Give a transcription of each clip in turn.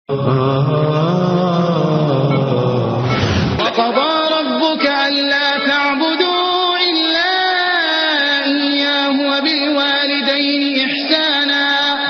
وقضى ربك ألا تعبدوا إلا إياه وبالوالدين إحسانا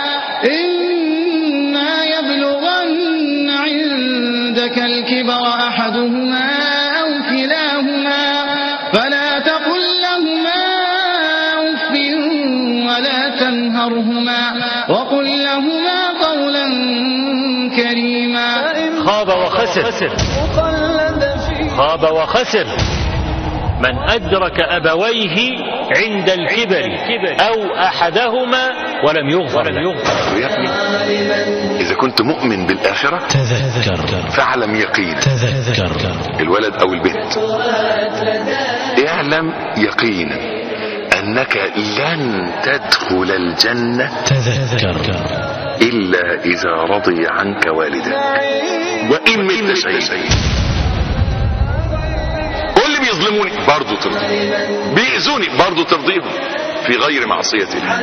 إما يبلغن عندك الكبر أحدهما أو كلاهما فلا تقل لهما أف ولا تنهرهما وقل لهما قولا كريما خاب وخسر خاب وخسر من أدرك أبويه عند الكبر أو أحدهما ولم يغفر له يا ابني إذا كنت مؤمن بالآخرة تذكر فاعلم يقينا تذكر الولد أو البنت اعلم يقينا أنك لن تدخل الجنة تذكر إلا إذا رضي عنك والدك وإن مت شهيدا قول لي بيظلموني برضه ترضي بيأذوني برضه ترضيهم في غير معصية الله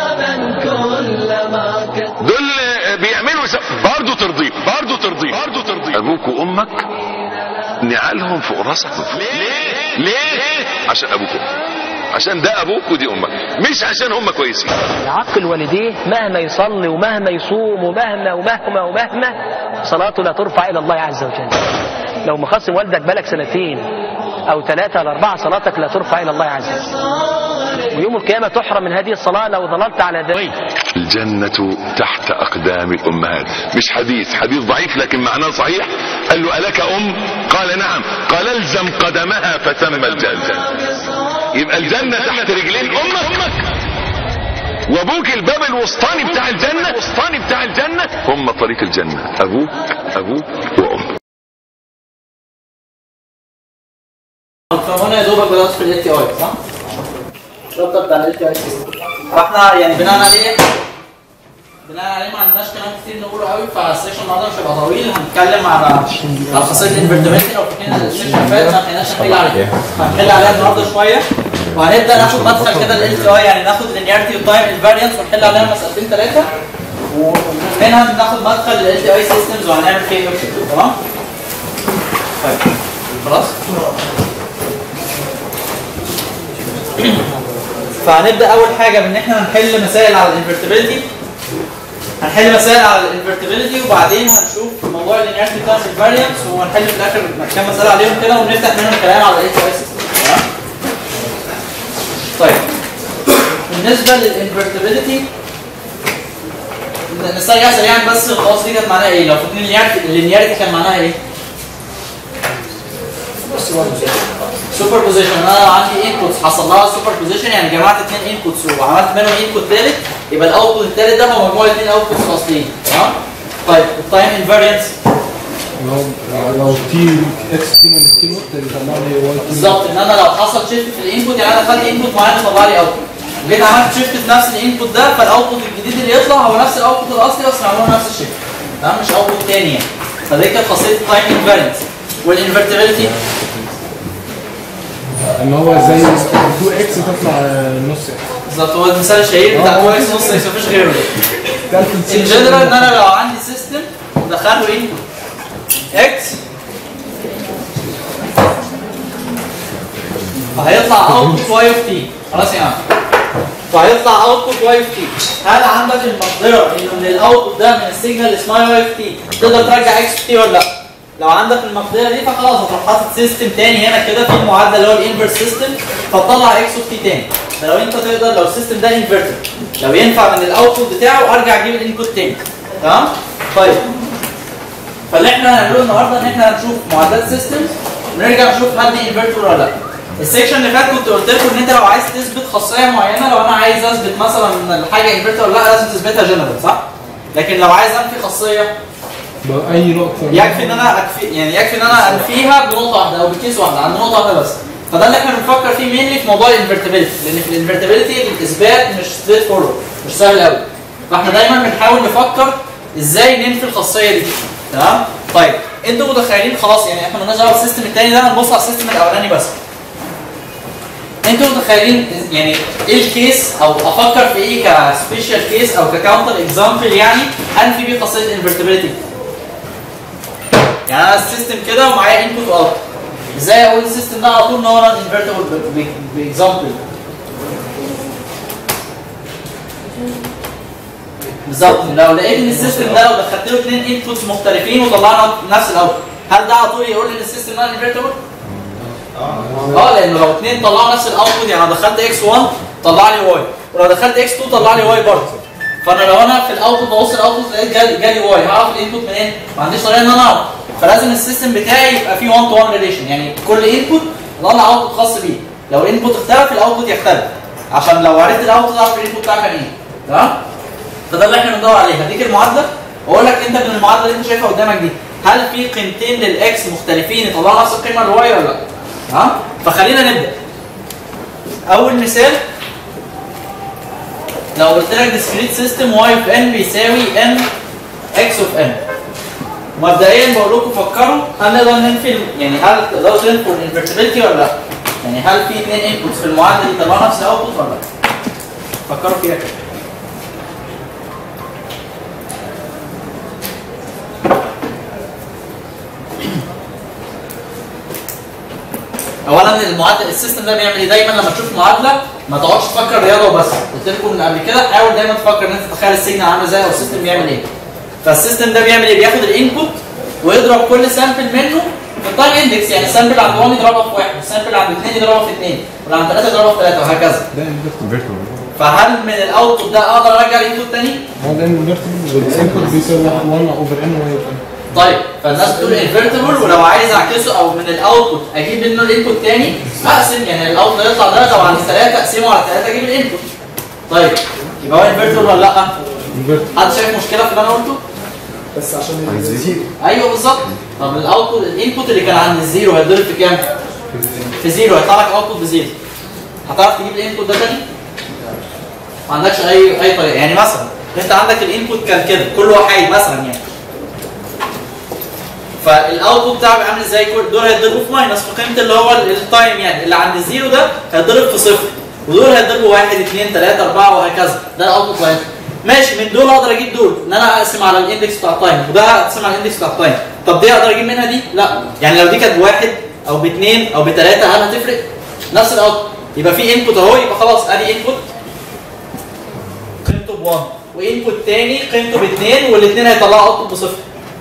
دول بيعملوا س- برضه ترضيه برضه ترضيه برضه ترضيه ابوك وامك نعالهم فوق راسك ليه ليه عشان ابوك وامك عشان ده ابوك ودي امك مش عشان هم كويسين يعقل والديه مهما يصلي ومهما يصوم ومهما ومهما ومهما صلاته لا ترفع الى الله عز وجل لو مخصم والدك بالك سنتين او ثلاثة ولا أربعة صلاتك لا ترفع إلى الله عز وجل ويوم القيامة تحرم من هذه الصلاة لو ضللت على ذلك الجنة تحت أقدام الأمهات مش حديث حديث ضعيف لكن معناه صحيح قال له ألك أم قال نعم قال الزم قدمها فتم الجنة يبقى الجنة تحت رجلين أمك وابوك الباب الوسطاني بتاع الجنة الوسطاني بتاع الجنة هم طريق الجنة أبوك أبوك وأمك فهنا يا دوبك بدات في ال تي اي صح؟ الرابطه بتاع ال تي اي فاحنا يعني بناء عليه بناء عليه ما عندناش كلام كتير نقوله قوي فالسيشن النهارده مش هيبقى طويل هنتكلم على على خاصيه الانفرتمنتي لو فاكرين السيشن اللي فات ما لحقناش نحل عليها هنحل عليها النهارده شويه وهنبدا ناخد مدخل كده لل تي اي يعني ناخد اللينيارتي والتايم انفاريانس ونحل عليها مسألتين ثلاثه ومنها ناخد مدخل لل تي اي سيستمز وهنعمل فيه ايه وكده، تمام؟ طيب خلاص؟ فهنبدا اول حاجه بان احنا هنحل مسائل على الانفرتبيلتي هنحل مسائل على الانفرتبيلتي وبعدين هنشوف موضوع اللينيارتي بتاع الفاريانس وهنحل في الاخر كام مساله عليهم كده ونفتح منهم كلام على الاي تي تمام طيب بالنسبه للانفرتبيلتي نسترجع سريعا بس الخواص دي كانت معناها ايه لو فاكرين اللينيارتي كان معناها ايه سوبر بوزيشن انا لو عندي انبوتس حصل لها سوبر بوزيشن يعني جمعت اثنين انبوتس وعملت منهم انبوت ثالث يبقى الاوتبوت الثالث ده هو مجموع الاثنين اوتبوتس الاصليين تمام طيب التايم انفاريانس لو لو تي اكس تي ماينس تي نوت بيطلع لي واي تي بالظبط ان انا لو حصل شيفت في الانبوت يعني انا خدت انبوت معين طلع لي اوتبوت جيت عملت شيفت في نفس الانبوت ده فالاوتبوت الجديد اللي يطلع هو نفس الاوتبوت الاصلي بس معمول نفس الشيفت تمام مش اوتبوت ثاني يعني فدي كانت خاصيه التايم انفاريانس والانفرتبيلتي ان هو زي 2 اكس تطلع نص اكس بالظبط هو المثال الشهير بتاع كويس نص اكس مفيش غيره ده ان جنرال ان انا لو عندي سيستم ودخله ايه اكس فهيطلع اوتبوت واي اوف تي خلاص يا عم فهيطلع اوتبوت واي اوف تي هل عندك المقدره انه من الاوتبوت ده من السيجنال اللي اسمها واي اوف تي تقدر ترجع اكس اوف تي ولا لا؟ لو عندك المقدره دي فخلاص هتروح حاطط سيستم تاني هنا كده في المعدل اللي هو الانفرس سيستم فتطلع اكس اوف تي تاني ده لو انت تقدر لو السيستم ده انفرتر لو ينفع من الاوتبوت بتاعه ارجع اجيب الانبوت تاني تمام؟ طيب فاللي احنا هنعمله النهارده ان احنا هنشوف معادلات سيستمز ونرجع نشوف هل دي انفرتر ولا لا السكشن اللي فات كنت قلت لكم ان انت لو عايز تثبت خاصيه معينه لو انا عايز اثبت مثلا ان الحاجه انفرتر ولا لا لازم تثبتها جنرال صح؟ لكن لو عايز انفي خاصيه اي نقطه يكفي ان انا أكفي يعني يكفي ان انا انفيها بنقطه واحده او بكيس واحده عند نقطه واحده بس فده اللي احنا بنفكر فيه مينلي في موضوع الانفرتبيلتي لان في الانفرتبيلتي الاثبات مش ستريت فورورد مش سهل قوي فاحنا دايما بنحاول نفكر ازاي ننفي الخاصيه دي تمام طيب انتوا متخيلين خلاص يعني احنا مالناش دعوه بالسيستم الثاني ده هنبص على السيستم الاولاني بس انتوا متخيلين يعني ايه الكيس او افكر في ايه كسبيشال كيس او ككاونتر اكزامبل يعني انفي بيه خاصيه الانفرتبيلتي يعني انا السيستم كده ومعايا انبوت واوت ازاي اقول السيستم ده على طول ان هو نون انفرتبل باكزامبل بالظبط لو لقيت ان السيستم ده لو دخلت له اثنين انبوتس مختلفين وطلعنا نفس الاوت هل ده على طول يقول لي ان السيستم نون انفرتبل؟ اه لانه لو اثنين طلعوا نفس الاوتبوت يعني لو دخلت اكس 1 طلع لي واي ولو دخلت اكس 2 طلع لي واي برضه فانا لو انا في الاوتبوت ببص الاوتبوت لقيت جالي, جالي واي هعرف الانبوت منين؟ ما عنديش طريقه ان انا اعرف فلازم السيستم بتاعي يبقى فيه 1 تو 1 ريليشن يعني كل انبوت طلع اوتبوت خاص بيه لو الانبوت اختلف الاوتبوت يختلف عشان لو عرفت الاوتبوت تعرف الانبوت بتاعك كان ايه تمام؟ فده اللي احنا بندور عليه هديك المعادله واقول لك انت من المعادله اللي انت شايفها قدامك دي هل في قيمتين للاكس مختلفين يطلعوا نفس القيمه للواي ولا لا؟ ها؟ فخلينا نبدا اول مثال لو قلت لك discrete system y of n بيساوي n x of n مبدئيا بقول لكم فكروا هل نقدر ننفي ال- يعني هل تقدروا تنفوا الانفرتبيلتي ولا لا؟ يعني هل في اثنين انبوتس في المعادله دي يطلعوا نفس الاوتبوت ولا لا؟ فكروا فيها كده اولا المعادله السيستم ده بيعمل ايه دايما لما تشوف معادله ما تقعدش تفكر رياضه وبس قلت لكم من قبل كده حاول دايما تفكر ان انت تتخيل السيجنال عامل ازاي او السيستم بيعمل ايه فالسيستم ده بيعمل ايه بياخد الانبوت ويضرب كل سامبل منه في التايم اندكس يعني السامبل عند 1 يضربها في 1 والسامبل عند 2 يضربها في 2 واللي عند 3 يضربها في 3 وهكذا ده انفرتبل فهل من الاوتبوت ده اقدر ارجع الانبوت تاني؟ هو ده انفرتبل والانبوت بيساوي 1 اوفر ان واي اوفر طيب فالناس بتقول انفرتبل ولو عايز اعكسه او من الاوتبوت اجيب منه الانبوت تاني اقسم يعني الاوتبوت يطلع ده لو عند 3 اقسمه على 3 اجيب الانبوت طيب يبقى هو انفرتبل ولا لا؟ انفرتبل حد شايف مشكله في اللي انا قلته؟ بس عشان يزيد ايوه بالظبط طب الاوتبوت الانبوت اللي كان عند الزيرو هيتضرب في كام؟ في زيرو هيطلع لك اوتبوت بزيرو هتعرف تجيب الانبوت ده تاني؟ ما عندكش اي اي طريقه يعني مثلا انت عندك الانبوت كان كده كل وحيد مثلا يعني فالاوتبوت بتاعه بيبقى عامل ازاي كل دول هيتضربوا في ماينس في قيمه اللي هو التايم يعني اللي عند الزيرو ده هيتضرب في صفر ودول هيتضربوا واحد اثنين ثلاثه اربعه وهكذا ده الاوتبوت لاين ماشي من دول اقدر اجيب دول ان انا اقسم على الاندكس بتاع التايم وده اقسم على الاندكس بتاع التايم طب دي اقدر اجيب منها دي؟ لا يعني لو دي كانت بواحد او باثنين او بثلاثه هل هتفرق؟ نفس الاوتبوت يبقى في انبوت اهو يبقى خلاص ادي انبوت قيمته ب 1 وانبوت تاني قيمته ب 2 والاثنين هيطلعوا اوتبوت بصفر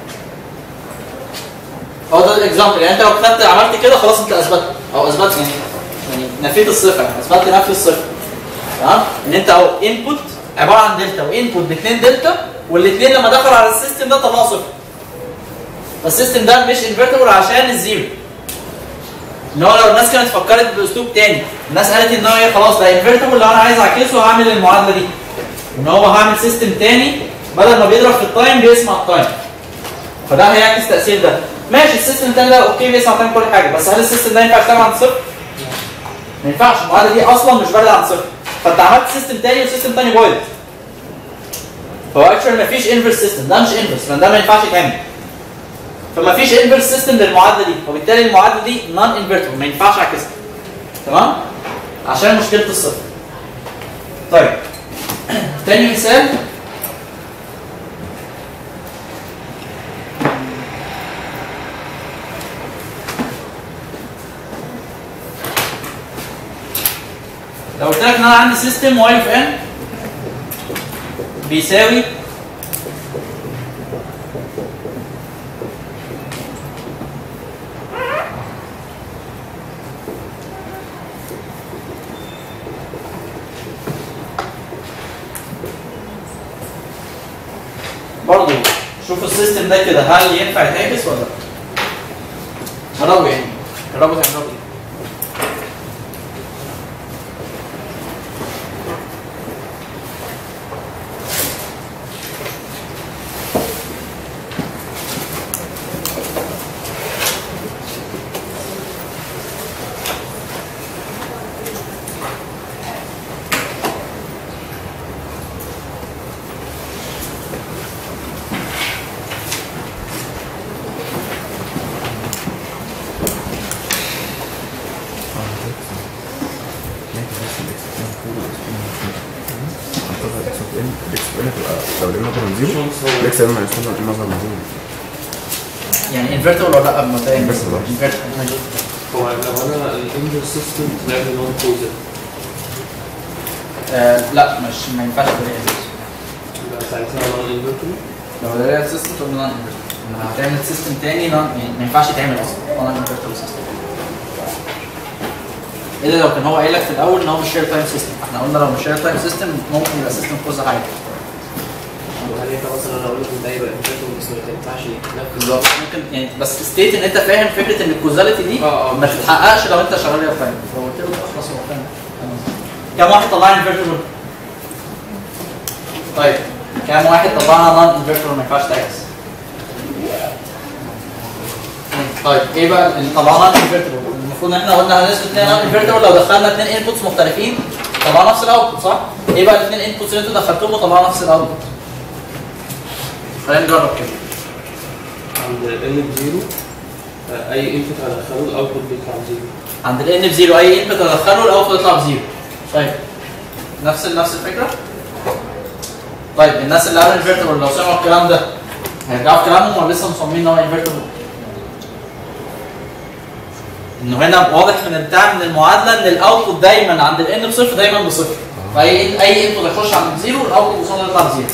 هو ده الاكزامبل يعني انت لو خدت عملت كده خلاص انت اثبتت او اثبتت يعني يعني نفيت الصفر يعني اثبتت نفي الصفر تمام ان انت اهو انبوت عباره عن دلتا وانبوت باثنين دلتا والاثنين لما دخلوا على السيستم ده طلعوا صفر فالسيستم ده مش انفرتبل عشان الزيرو ان هو لو الناس كانت فكرت باسلوب تاني الناس قالت ان هو ايه خلاص ده انفرتبل لو انا عايز اعكسه هعمل المعادله دي ان هو هعمل سيستم تاني بدل ما بيضرب في التايم بيسمع التايم فده هيعكس تاثير ده ماشي السيستم التاني ده اوكي بيسمع تايم كل حاجه بس هل السيستم ده ينفع يشتغل عند صفر؟ ما ينفعش المعادله دي اصلا مش بارده عند صفر فانت عملت سيستم تاني وسيستم تاني بايظ فهو اكشوال مفيش انفرس سيستم ده مش انفرس لان ده ما ينفعش يتعمل فما فيش انفرس سيستم للمعادله دي وبالتالي المعادله دي نون انفرتبل ما ينفعش اعكسها تمام عشان مشكله الصفر طيب تاني مثال لو قلت لك ان انا عندي سيستم واي اوف ان بيساوي برضه شوف السيستم ده كده هل ينفع يتعكس ولا لا؟ جربوا يعني جربوا تعملوا ايه؟ لو لقينا مثلا زيرو الاكس ام هيكون مثلا زيرو يعني انفرتبل ولا لا مبدئيا انفرتبل ماشي هو لو انا الانجل سيستم طلع لي نون كوزل آه لا مش ما ينفعش تقول يبقى ساعتها نون انفرتبل لو ده ريال سيستم تقول نون انفرتبل لما هتعمل سيستم تاني نون يعني ما ينفعش يتعمل اصلا نون انفرتبل سيستم الا لو كان هو قايل لك في الاول ان هو مش شير تايم سيستم احنا قلنا لو مش شير تايم سيستم ممكن يبقى سيستم كذا حاجه وهل ينفع مثلا انا اقول لك ان ده يبقى انفرتبل بس ما ينفعش يتنفذ بالظبط ممكن يعني بس ستيت ان انت فاهم فكره ان الكوزاليتي دي اه، اه، ما ماشي. تتحققش لو انت شغال ريال تايم لو قلت له خلاص هو فاهم كم واحد طلع انفرتبل؟ طيب كم واحد طلعنا نون انفرتبل ما ينفعش تعكس؟ طيب ايه بقى اللي طلعنا انفرتبل؟ المفروض ان احنا قلنا هنثبت اثنين نون انفرتبل لو دخلنا اثنين انبوتس مختلفين طلعنا نفس الاوتبوت صح؟ ايه بقى الاثنين انبوتس اللي انتوا دخلتهم وطلعنا نفس الاوتبوت؟ خلينا نجرب كده عند ال بزيرو آه، اي انبوت هدخله الاوتبوت بيطلع بزيرو عند ال n بزيرو اي انبوت ادخله الاوتبوت يطلع بزيرو طيب نفس نفس الفكره طيب الناس اللي قالوا انفيرتبل لو سمعوا الكلام ده هيرجعوا في كلامهم ولا لسه مصممين ان هو انفيرتبل؟ انه هنا واضح من البتاع من المعادله ان الاوتبوت دايما عند ال n بصفر دايما بصفر فاي اي انبوت يخش عند زيرو الاوتبوت قصاده يطلع بزيرو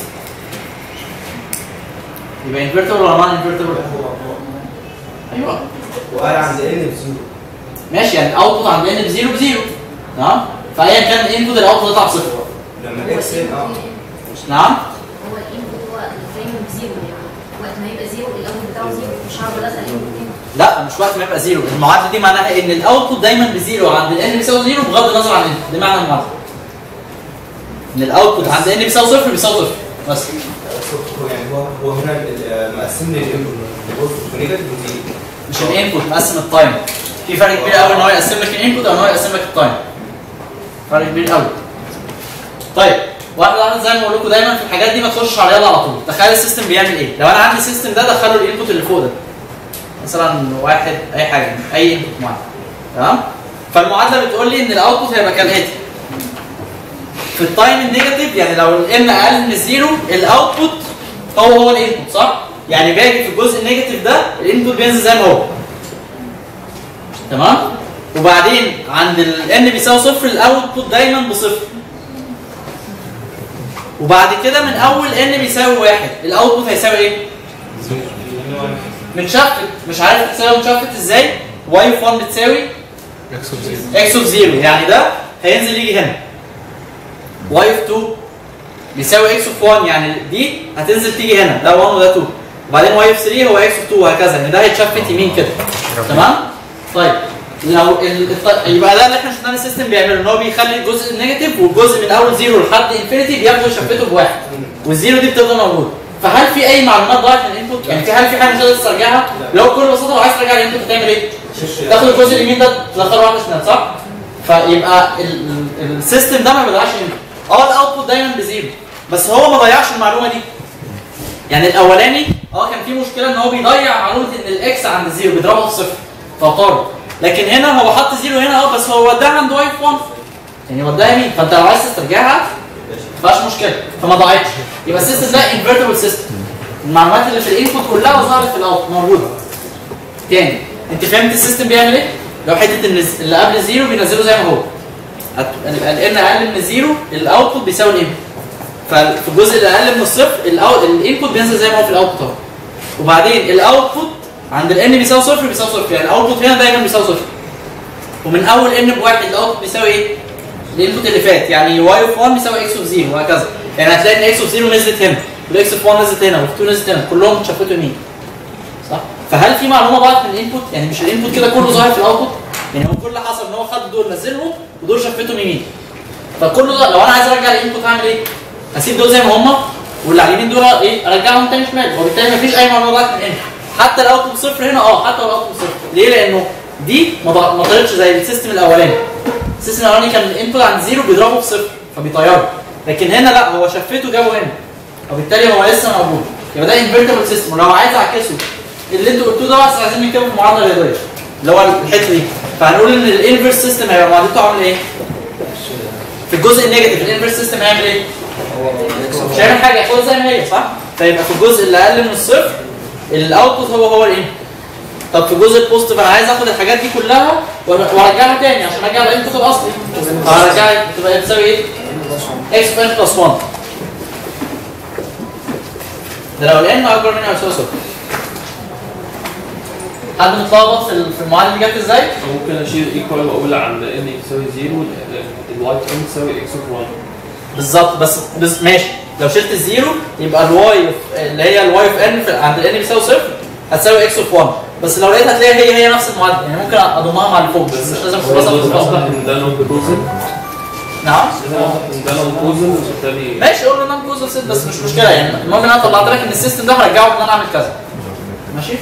يبقى انفيرتبل ولا نون انفيرتبل؟ ايوه وقال عند ان بزيرو ماشي يعني الاوتبوت عند n بزيرو بزيرو تمام فايا كان الانبوت الاوتبوت يطلع بصفر لما الاكس ان اه نعم هو الانبوت هو دايما بزيرو يعني وقت ما يبقى زيرو الاول بتاعه زيرو مش هعرف ادخل انبوت تاني لا مش وقت ما يبقى زيرو المعادله دي معناها ان الاوتبوت دايما بزيرو عند الان بيساوي زيرو بغض النظر عن n ده معنى المعادله ان الاوتبوت عند n بيساوي صفر بيساوي صفر بس هو يعني هو هو هنا ال- مقسم لي الانبوت بوزيتيف ونيجاتيف ودي مش الانبوت مقسم التايم في فرق كبير قوي ان هو يقسم لك الانبوت او ان هو يقسم لك التايم فرق كبير قوي طيب واحده واحده زي ما بقول لكم دايما في الحاجات دي ما تخشش على الرياضه على طول تخيل السيستم بيعمل ايه لو انا عندي السيستم ده دخله الانبوت اللي فوق ده مثلا واحد اي حاجه اي انبوت معين تمام فالمعادله بتقول لي ان الاوتبوت هيبقى كالاتي في التايم النيجاتيف يعني لو الان اقل من الزيرو الاوتبوت هو هو الانبوت صح؟ يعني باجي في الجزء النيجاتيف ده الانبوت بينزل زي ما هو تمام؟ وبعدين عند الان بيساوي صفر الاوتبوت دايما بصفر وبعد كده من اول ان بيساوي واحد الاوتبوت هيساوي ايه؟ متشفت مش عارف تساوي متشفت ازاي؟ واي اوف 1 بتساوي اكس اوف زيرو اكس اوف 0 يعني ده هينزل يجي هنا واي اوف 2 بيساوي اكس اوف 1 يعني دي هتنزل تيجي هنا ده 1 وده 2 وبعدين واي اوف 3 هو اكس اوف 2 وهكذا يعني ده هيتشفت يمين كده تمام طيب لو ال... الط- يبقى ده اللي احنا شفناه السيستم بيعمله ان هو بيخلي الجزء النيجاتيف والجزء من اول زيرو لحد انفينيتي بياخده يشفته بواحد والزيرو دي بتفضل موجوده فهل في اي معلومات ضاعت من الانبوت؟ يعني في هل في حاجه مش قادر تسترجعها؟ لو بكل بساطه لو عايز ترجع الانبوت هتعمل ايه؟ تاخد الجزء اليمين ده تدخله واحده شمال صح؟ فيبقى ال- ال- السيستم ده ما بيضيعش انبوت اه الاوتبوت دايما بزيرو بس هو ما ضيعش المعلومه دي يعني الاولاني اه كان في مشكله ان هو بيضيع معلومه ان الاكس عند زيرو بيضربها في صفر فطارد لكن هنا هو حط زيرو هنا اه بس هو وداها عند واي في 1 يعني وداها يمين فانت لو عايز تسترجعها ما فيهاش مشكله فما ضاعتش يبقى السيستم ده انفيرتبل سيستم المعلومات اللي في الانبوت كلها ظهرت في الاوت موجوده تاني انت فهمت السيستم بيعمل ايه؟ لو حته ان اللي قبل الزيرو بينزله زي ما هو الان اقل من الزيرو الاوتبوت بيساوي الانبوت ففي الجزء اللي اقل من الصفر الانبوت بينزل زي ما هو في الاوتبوت اهو وبعدين الاوتبوت عند الان بيساوي صفر بيساوي صفر يعني الاوتبوت هنا دايما بيساوي صفر ومن اول ان بواحد الاوتبوت بيساوي ايه؟ الانبوت اللي فات يعني واي اوف 1 بيساوي اكس اوف 0 وهكذا يعني هتلاقي ان اكس اوف 0 نزلت هنا والاكس اوف 1 نزلت هنا والاكس 2 نزلت هنا كلهم اتشفتوا يمين صح؟ فهل في معلومه ضاعت من الانبوت؟ يعني مش الانبوت كده كله ظاهر في الاوتبوت؟ يعني هو كل اللي حصل ان هو خد دول نزلهم ودول شفتهم يمين فكل ده لو انا عايز ارجع الانبوت هعمل ايه؟ هسيب دول زي ما هم واللي على اليمين دول ايه ارجعهم تاني شمال وبالتالي مفيش اي معلومه ضاعت من الانبوت حتى الاوتبوت صفر هنا اه حتى لو الاوتبوت صفر ليه؟ لانه دي ما ضاع- ما طلعتش زي السيستم الاولاني السيستم الاولاني كان الانبوت عند زيرو بيضربه في صفر فبيطيره لكن هنا لا هو شفته جابه هنا وبالتالي هو لسه موجود يبقى ده انفيرتبل سيستم ولو عايز اعكسه اللي انتوا قلتوه ده بس عايزين نكتبه في معادله رياضيه اللي هو الحته دي فهنقول ان الانفرس سيستم هيبقى معادلته عامل ايه؟ في الجزء النيجاتيف الانفرس سيستم هيعمل ايه؟ مش هيعمل حاجه ياخدها زي ما هي صح؟ فيبقى في الجزء اللي اقل من الصفر الاوتبوت هو هو الانبوت طب في جزء البوزيتيف انا عايز اخد الحاجات دي كلها وأر- وارجعها تاني عشان ارجع الانبوت الاصلي فهرجع تبقى تساوي ايه؟ اكس في ان بلس 1 ده لو الان اكبر من او يساوي صفر حد متلخبط في ال- في المعادله دي جت ازاي؟ ممكن اشيل ايكوال واقول عند ان يساوي 0 الواي ان تساوي اكس اوف 1 بالظبط بس بس ماشي لو شلت الزيرو يبقى الواي اللي هي الواي اوف ان عند الان بيساوي صفر هتساوي اكس اوف 1 بس لو لقيت هتلاقي هي هي نفس المعادله يعني ممكن اضمها مع اللي فوق بس مش لازم تخلصها في واضح الفصل ان ده نون كوزل نعم واضح ان ده نون كوزل وبالتالي ماشي قول له نون كوزل سيت بس مش مشكله يعني المهم ان انا طلعت لك ان السيستم ده هرجعه ان انا اعمل كذا ماشي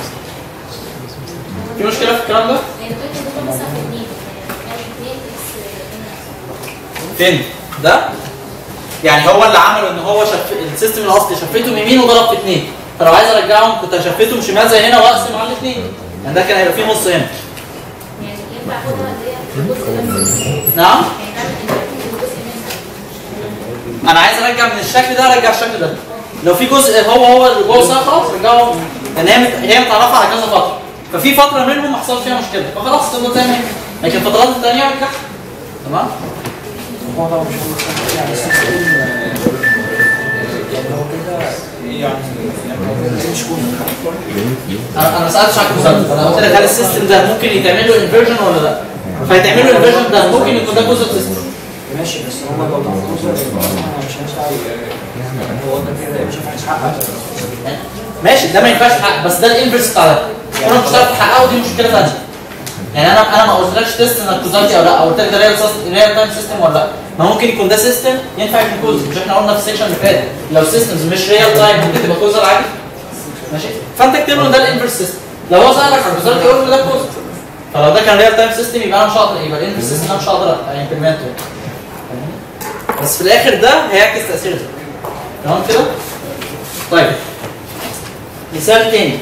في مشكله في الكلام ده يعني كنت بقول مثلا في اتنين يعني اتنين اكس هنا فين ده يعني هو اللي عمله ان هو شف... السيستم الاصلي شفيتهم يمين وضرب في اثنين فلو عايز ارجعهم كنت هشفتهم شمال زي هنا واقسم على الاثنين يعني ده كان هيبقى فيه نص هنا يعني ينفع اخدها اللي هي في الجزء ده نعم يعني تعمل انفرت في الجزء منها انا عايز ارجع من الشكل ده ارجع الشكل ده لو في جزء هو هو اللي جوه الساعه خلاص رجعه لان هي مت- هي متعرفه على كذا فتره ففي فتره منهم ما حصلش فيها مشكله فخلاص تفضل تعمل لكن الفترات الثانيه رجع تمام هو ده مش هو يعني السيستم يعني هو كده يعني يعني مش كون انا انا ما سالتش على الكونسبت انا قلت لك هل السيستم ده ممكن يتعمل له انفيرجن ولا لا فيتعمل له انفيرجن ده ممكن يكون ده جزء سيستم ماشي بس هو لو ضغط كوزر مش هينفع هو ده كده مش هينفع يتحقق ماشي ده ما ينفعش تحقق بس ده الانفرس بتاع ده كل مش هتعرف تحققه دي مشكله ثانيه يعني انا انا ما قلتلكش تيست انك كوزالتي او لا او قلت لك ده ريال ريال تايم سيستم ولا لا ما ممكن يكون ده سيستم ينفع يكون كوزل مش احنا قلنا في السيكشن اللي فات لو سيستمز مش ريال تايم ممكن تبقى كوزل عادي ماشي فانت اكتب له ده الانفرس سيستم لو هو سالك على كوزالتي قول له ده كوزل فلو ده كان ريال تايم سيستم يبقى انا مش هقدر يبقى الانفرس سيستم انا مش هقدر امبلمنته بس في الاخر ده هيعكس تاثير ده تمام كده؟ طيب مثال تاني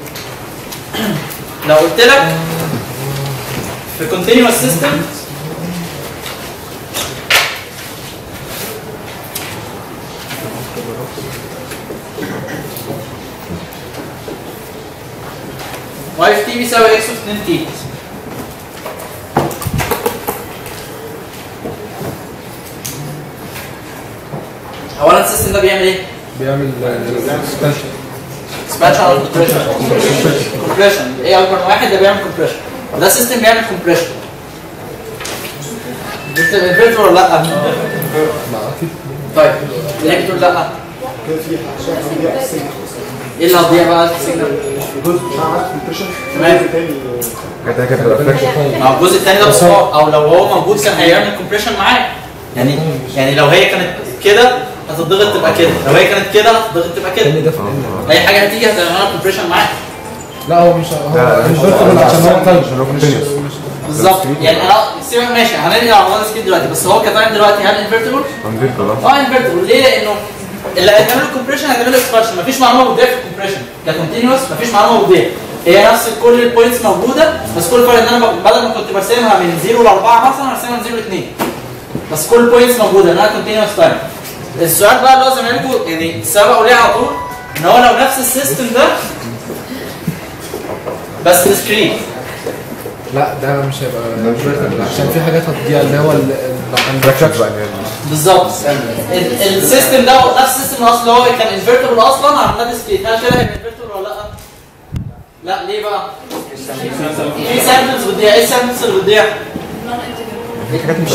لو قلت لك في continuous system y في t بيساوي x في 2 t اولا السيستم ده بيعمل ايه؟ بيعمل سبيشال سباتش على كومبريشن كومبريشن ايه اكبر من واحد ده بيعمل كومبريشن وده سيستم بيعمل كومبريشن الفلتر ولا لا؟ طيب ليه بتقول لا؟ ايه اللي هتضيع بقى السيجنال؟ تمام كده كده ما هو الجزء الثاني ده بس هو او لو هو موجود كان هيعمل كومبريشن معاه يعني يعني لو هي كانت كده هتضغط تبقى كده لو هي كانت كده هتضغط تبقى كده اي حاجه هتيجي هتعملها كومبريشن معاه لا هو مش هو انفرتبل عشان هو تايم بالظبط يعني انا سيبك ماشي هنرجع على موضوع السكيل دلوقتي بس هو كتايم دلوقتي هل انفرتبل؟ اه انفرتبل ليه؟ لانه اللي هيتعمل له كومبريشن هيتعمل له اكسبانشن مفيش معلومه مبدئيه في الكومبريشن ككونتينوس مفيش معلومه مبدئيه هي نفس كل البوينتس موجوده بس كل فرق ان انا ب- بدل ما كنت برسمها من 0 ل 4 مثلا هرسمها من 0 ل 2 بس كل البوينتس موجوده انها كونتينوس تايم السؤال بقى اللي لازم لكم يعني سبقوا ليه على طول ان هو لو نفس السيستم ده بس ديسكريت لا ده مش هيبقى invertible عشان في حاجات هتضيع اللي هو ال بالظبط ال- السيستم ده نفس السيستم الاصلي اللي هو كان انفرتبل اصلا عملناه ديسكريت هل كده هيبقى انفرتبل ولا لا؟ لا ليه بقى؟ في سامبلز بتضيع ايه السامبلز اللي بتضيع؟ مش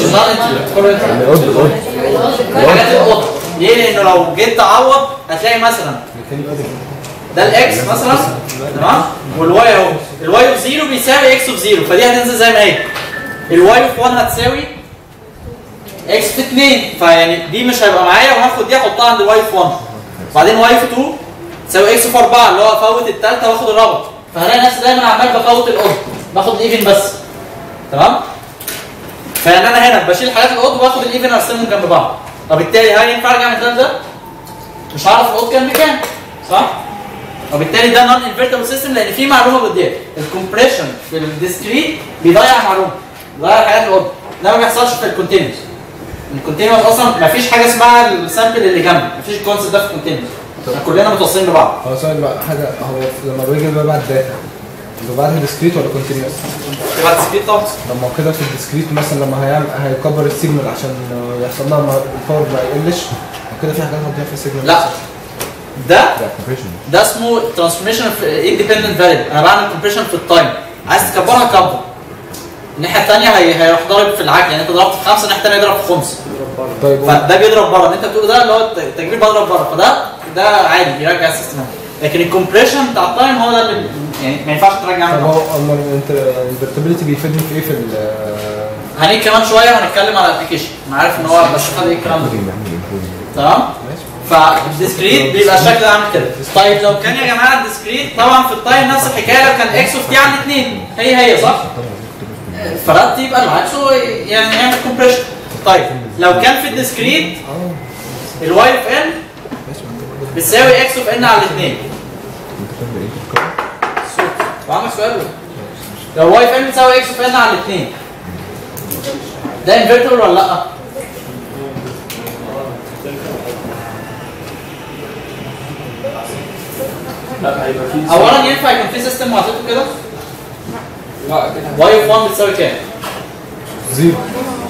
حاجات القط ليه؟ لانه لو جيت تعوض هتلاقي مثلا ده الاكس مثلا تمام والواي اهو الواي اوف 0 بيساوي اكس اوف 0 فدي هتنزل زي ما هي الواي اوف 1 هتساوي اكس في 2 فيعني دي مش هيبقى معايا وهاخد دي احطها عند الواي في 1 بعدين واي في 2 تساوي اكس في 4 اللي هو افوت الثالثه واخد الرابط فهلاقي نفسي دايما عمال بفوت الاوض باخد الايفن بس تمام فيعني انا هنا بشيل حاجات الاوض واخد الايفن ارسمهم جنب بعض وبالتالي هل ينفع ارجع من ده لده؟ مش هعرف الاوض كان بكام صح؟ وبالتالي ده نون انفيرتبل سيستم لان في معلومه بتضيع الكومبريشن في الديسكريت بيضيع معلومه بيضيع حاجات الاوض ده ما بيحصلش في الكونتينوس الكونتينوس اصلا ما فيش حاجه اسمها السامبل اللي جنبي ما فيش الكونسيبت ده في الكونتينوس احنا كلنا متوصلين ببعض هو سؤال بقى حاجه هو لما بيجي بقى الداتا وبعدها ديسكريت ولا كونتينيوس؟ بعد سكريت طبعا لما كده في الديسكريت مثلا لما هيعمل هيكبر السيجنال عشان يحصل لها ما- الباور ما يقلش وكده في حاجات هتضيع في السيجنال لا ده ده اسمه ترانسفورميشن في اندبندنت فاريبل انا بعمل كومبريشن في التايم عايز تكبرها كبر الناحيه الثانيه هي هيروح ضارب في العجل يعني انت ضربت في خمسه الناحيه الثانيه يضرب في خمس طيب فده بيضرب بره اللي انت بتقوله ده اللي هو التجريب بضرب بره فده ده عادي بيرجع السيستم لكن الكومبريشن بتاع التايم هو ده اللي يعني ما ينفعش ترجع طب منه هو اما الانفرتابيلتي بيفيدني في ايه في ال هنيجي كمان شويه هنتكلم على الابلكيشن انا عارف ان هو بس خد ايه الكلام ده تمام فالديسكريت بيبقى الشكل ده عامل كده طيب لو كان يا جماعه الديسكريت طبعا في التايم نفس الحكايه لو كان اكس اوف تي عن اثنين هي هي صح؟ فرد يبقى العكس هو يعني يعمل كومبريشن طيب لو كان في الديسكريت الواي اوف ان بتساوي اكس اوف ان على الاثنين وعندك سؤال ولا؟ لو واي اوف ان بتساوي اكس اوف ان على الاثنين ده انفرتبل ولا لا؟ لا هيبقى في اولا ينفع يكون في سيستم معطيته كده لا كده واي اوف 1 بتساوي كام؟ زيرو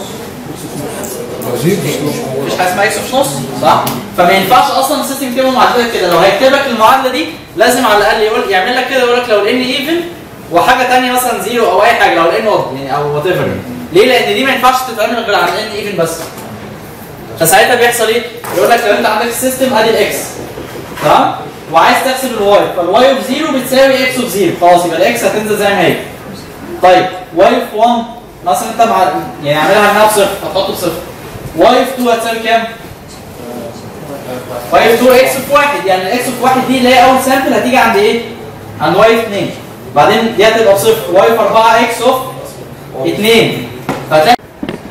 زيرو مفيش حاجه اسمها اكس اوف نص صح؟ فما ينفعش اصلا السيستم يكتبه معادله كده لو هيكتب لك المعادله دي لازم على الاقل يقول يعمل لك كده يقول لك لو الان ايفن وحاجه ثانيه مثلا زيرو او اي حاجه لو الان اود يعني او وات ايفر ليه؟ لان دي ما ينفعش تتعمل غير على الان ايفن بس فساعتها بيحصل ايه؟ يقول لك لو انت عندك السيستم ادي الاكس تمام؟ وعايز تحسب الواي فالواي اوف زيرو بتساوي اكس اوف زيرو خلاص يبقى الاكس هتنزل زي ما هي طيب واي اوف 1 مثلا انت مع يعني اعملها انها بصفر هتحطه بصفر واي اوف 2 هتساوي كام؟ واي اوف 2 اكس اوف 1 يعني الاكس اوف 1 دي اللي هي اول سامبل هتيجي عند ايه؟ عند واي اوف 2 بعدين دي هتبقى بصفر واي اوف 4 اكس اوف 2 فهتلاقي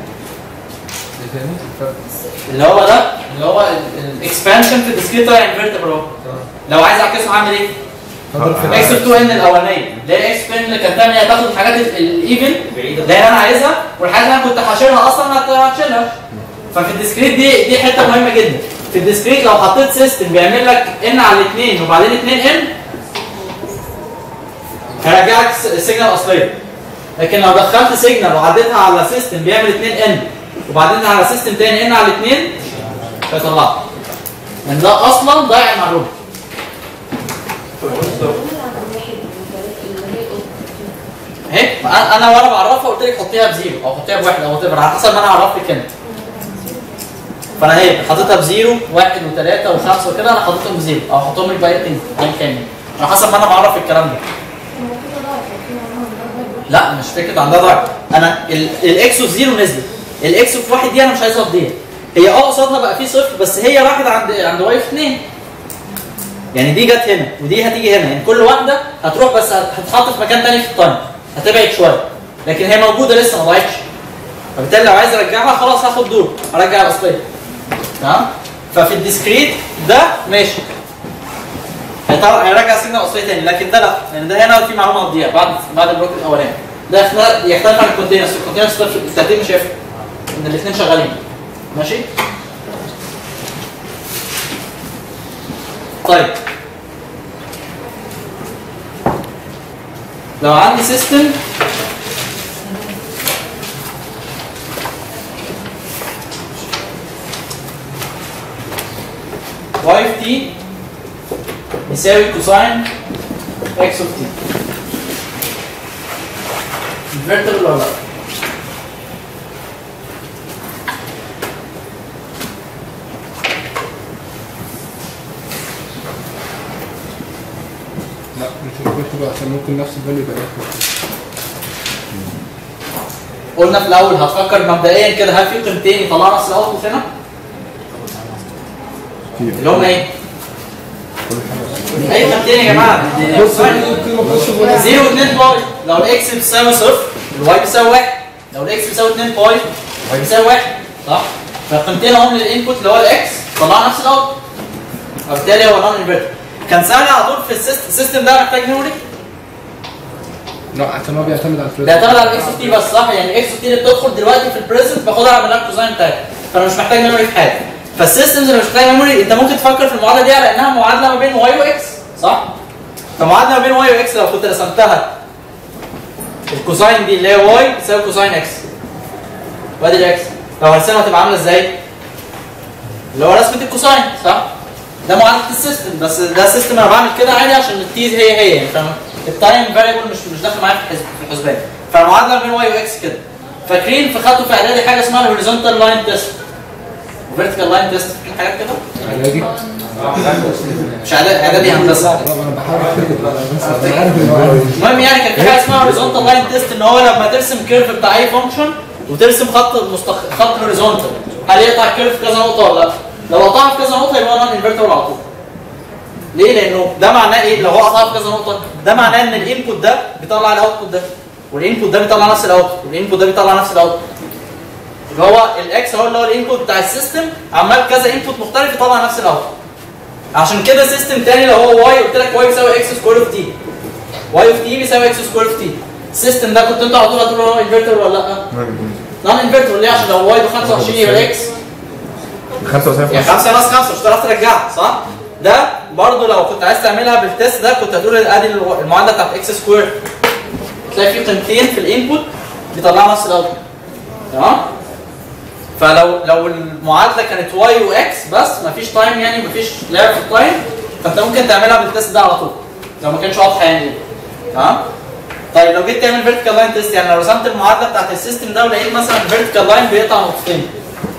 اللي هو ده اللي هو الاكسبانشن في الديسكريت انفرتبل اهو لو عايز اعكسه هعمل ايه؟ اكس 2 ان الاولانيه اللي هي اكس بين اللي كانت هي تاخد الحاجات ال- الايفن اللي انا عايزها والحاجات اللي انا كنت حاشرها اصلا هت- هتشيلها ففي الديسكريت دي دي حته مهمه جدا في الديسكريت لو حطيت سيستم بيعمل لك ان على الاثنين وبعدين 2 ان هيرجع لك الس- السيجنال الاصليه لكن لو دخلت سيجنال وعديتها على سيستم بيعمل 2 ان وبعدين على سيستم تاني ان على الاثنين مش هيطلعها لان ده اصلا ضايع المعلومه اهي انا أنا وانا بعرفها قلت لك حطيها بزيرو او حطيها بواحد او whatever على حسب ما انا اعرف لك انت فانا اهي حاططها بزيرو واحد وثلاثه وخمسه وكده انا حاططهم بزيرو او احطهم لك بقى اتنين ايا كان يعني. على حسب ما انا بعرف الكلام ده لا مش فكره عندها ضعف انا ال- الاكس اوف زيرو نزلت الاكس اوف واحد دي انا مش عايزها تضيع هي اه قصادها بقى في صفر بس هي راحت عند عند واي في اثنين يعني دي جت هنا ودي هتيجي هنا يعني كل واحده هتروح بس هت- هتتحط في مكان تاني في التايم هتبعد شويه لكن هي موجوده لسه ما ضاعتش فبالتالي لو عايز ارجعها خلاص هاخد دور ارجع الاصليه تمام ففي الديسكريت ده ماشي هيطلع هيرجع السيجنال الاصليه تاني لكن ده لا لان ده هنا في معلومه هتضيع بعد بعد البلوك الاولاني ده يختلف يختلف عن الكونتينرز الكونتينرز الترتيب مش هيفرق ان الاثنين شغالين ماشي طيب لو عندي سيستم y of t يساوي كوساين x of t invertible ولا لا؟ لا مش ريفرتبل عشان ممكن نفس الفاليو يبقى ياخد قلنا في الاول هتفكر مبدئيا كده هل في قيمتين يطلعوا نفس الاوتبوت هنا؟ اللي هم ايه؟ اي قيمتين يا جماعه بص بص 0 و 2 باي لو الاكس بتساوي صفر الواي بيساوي 1 لو الاكس بيساوي 2 باي الواي بيساوي 1 صح؟ فالقيمتين اهم للانبوت اللي هو الاكس طلعنا نفس الاوتبوت وبالتالي هو نون انفرتر كان سهل على طول في السيستم السيستم ده محتاج ميموري لا عشان هو بيعتمد على الفلوس بيعتمد على الاكس اوف تي بس صح يعني الاكس اوف تي اللي بتدخل دلوقتي في البريزنت باخدها اعمل لها كوزاين بتاعتها فانا مش محتاج ميموري في حاجه فالسيستمز اللي مش محتاج ميموري انت ممكن تفكر في المعادله دي على انها معادله ما بين واي واكس صح؟ فمعادله ما بين واي واكس لو كنت رسمتها الكوساين دي اللي هي واي تساوي كوساين اكس وادي الاكس لو هرسمها تبقى عامله ازاي؟ اللي هو رسمه الكوساين صح؟ ده معادله السيستم بس ده السيستم انا بعمل كده عادي عشان التي هي هي يعني فاهم؟ التايم فاريبل مش مش داخل معايا في الحسب في الحسبان فالمعادله بين واي واكس كده فاكرين في خدتوا في اعدادي حاجه اسمها الهوريزونتال لاين تيست وفيرتيكال لاين تيست في حاجات كده؟ اعدادي مش اعدادي اعدادي هندسه انا بحاول افتكر بس انا عارف المعلومة. المهم يعني كان في حاجه اسمها هوريزونتال لاين تيست ان هو لما ترسم كيرف بتاع اي فانكشن وترسم خط مستخ... خط هوريزونتال هل يقطع الكيرف في كذا نقطه ولا لا؟ لو قطعها في كذا نقطه يبقى نون انفرتبل على طول. ليه؟ لانه ده معناه ايه؟ لو هو قطعها في كذا نقطه ده معناه ان الانبوت ده بيطلع الاوتبوت ده والانبوت ده بيطلع نفس الاوتبوت والانبوت ده بيطلع نفس الاوتبوت. يبقى هو الاكس هو اللي هو الانبوت بتاع السيستم عمال كذا انبوت مختلف يطلع نفس الاوتبوت. عشان كده سيستم تاني لو هو واي قلت لك واي بيساوي اكس سكوير اوف تي واي اوف تي بيساوي اكس سكوير اوف تي السيستم ده كنت انت على طول هتقول هو انفرتر ولا لا؟ نون انفرتر ليه؟ عشان لو واي ب 25 يبقى اكس 95 يعني 5 ناقص 5 مش هتعرف ترجعها صح؟ ده برضه لو كنت عايز تعملها بالتست ده كنت هتقول ادي الو- المعادله بتاعت اكس سكوير تلاقي في قيمتين في الانبوت بيطلعوا نفس الاوتبوت تمام؟ فلو لو المعادله كانت واي واكس بس مفيش تايم يعني مفيش لعب في التايم فانت ممكن تعملها بالتست ده على طول لو ما كانش واضحه يعني تمام؟ طيب لو جيت تعمل فيرتيكال لاين تيست يعني لو رسمت المعادله بتاعت السيستم ده ولقيت مثلا فيرتيكال لاين بيقطع نقطتين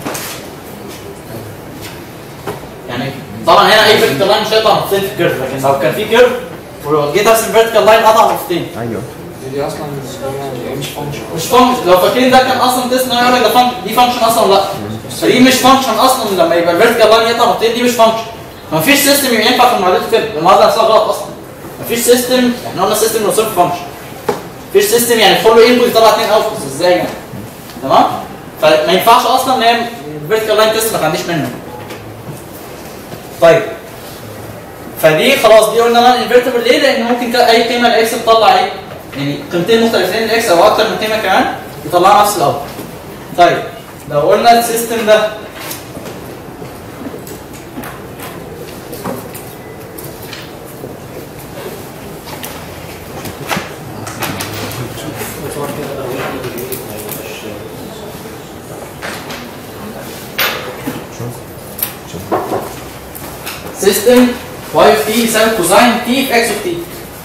يعني طبعا هنا اي فيرتيكال لاين مش هيقطع نقطتين في الكيرف لكن لو كان في كيرف وجيت ارسم فيرتيكال لاين قطع نقطتين ايوه دي اصلا مش فانكشن مش فانكشن لو فاكرين ده كان اصلا تيست ان هو يقول لك ده فانكشن دي فانكشن اصلا ولا لا فدي مش فانكشن اصلا لما يبقى الفيرتيكال لاين يقطع نقطتين دي مش فانكشن ما فيش سيستم ينفع في المعادلات كده المعادله نفسها غلط اصلا ما فيش سيستم احنا قلنا سيستم لو صرف فانكشن مفيش سيستم يعني يدخل له انبوت يطلع اثنين اوتبوتس ازاي يعني تمام فما ينفعش اصلا ان هي الفيرتيكال لاين تيست ما عنديش منه طيب فدي خلاص دي قلنا نون انفيرتبل ليه؟ لان ممكن كا- اي قيمه الاكس تطلع ايه؟ يعني قيمتين مختلفين للاكس او اكتر من قيمه كمان يطلعوا نفس الاوت. طيب لو قلنا السيستم ده سيستم واي اوف تي يساوي كوزاين تي في اكس اوف تي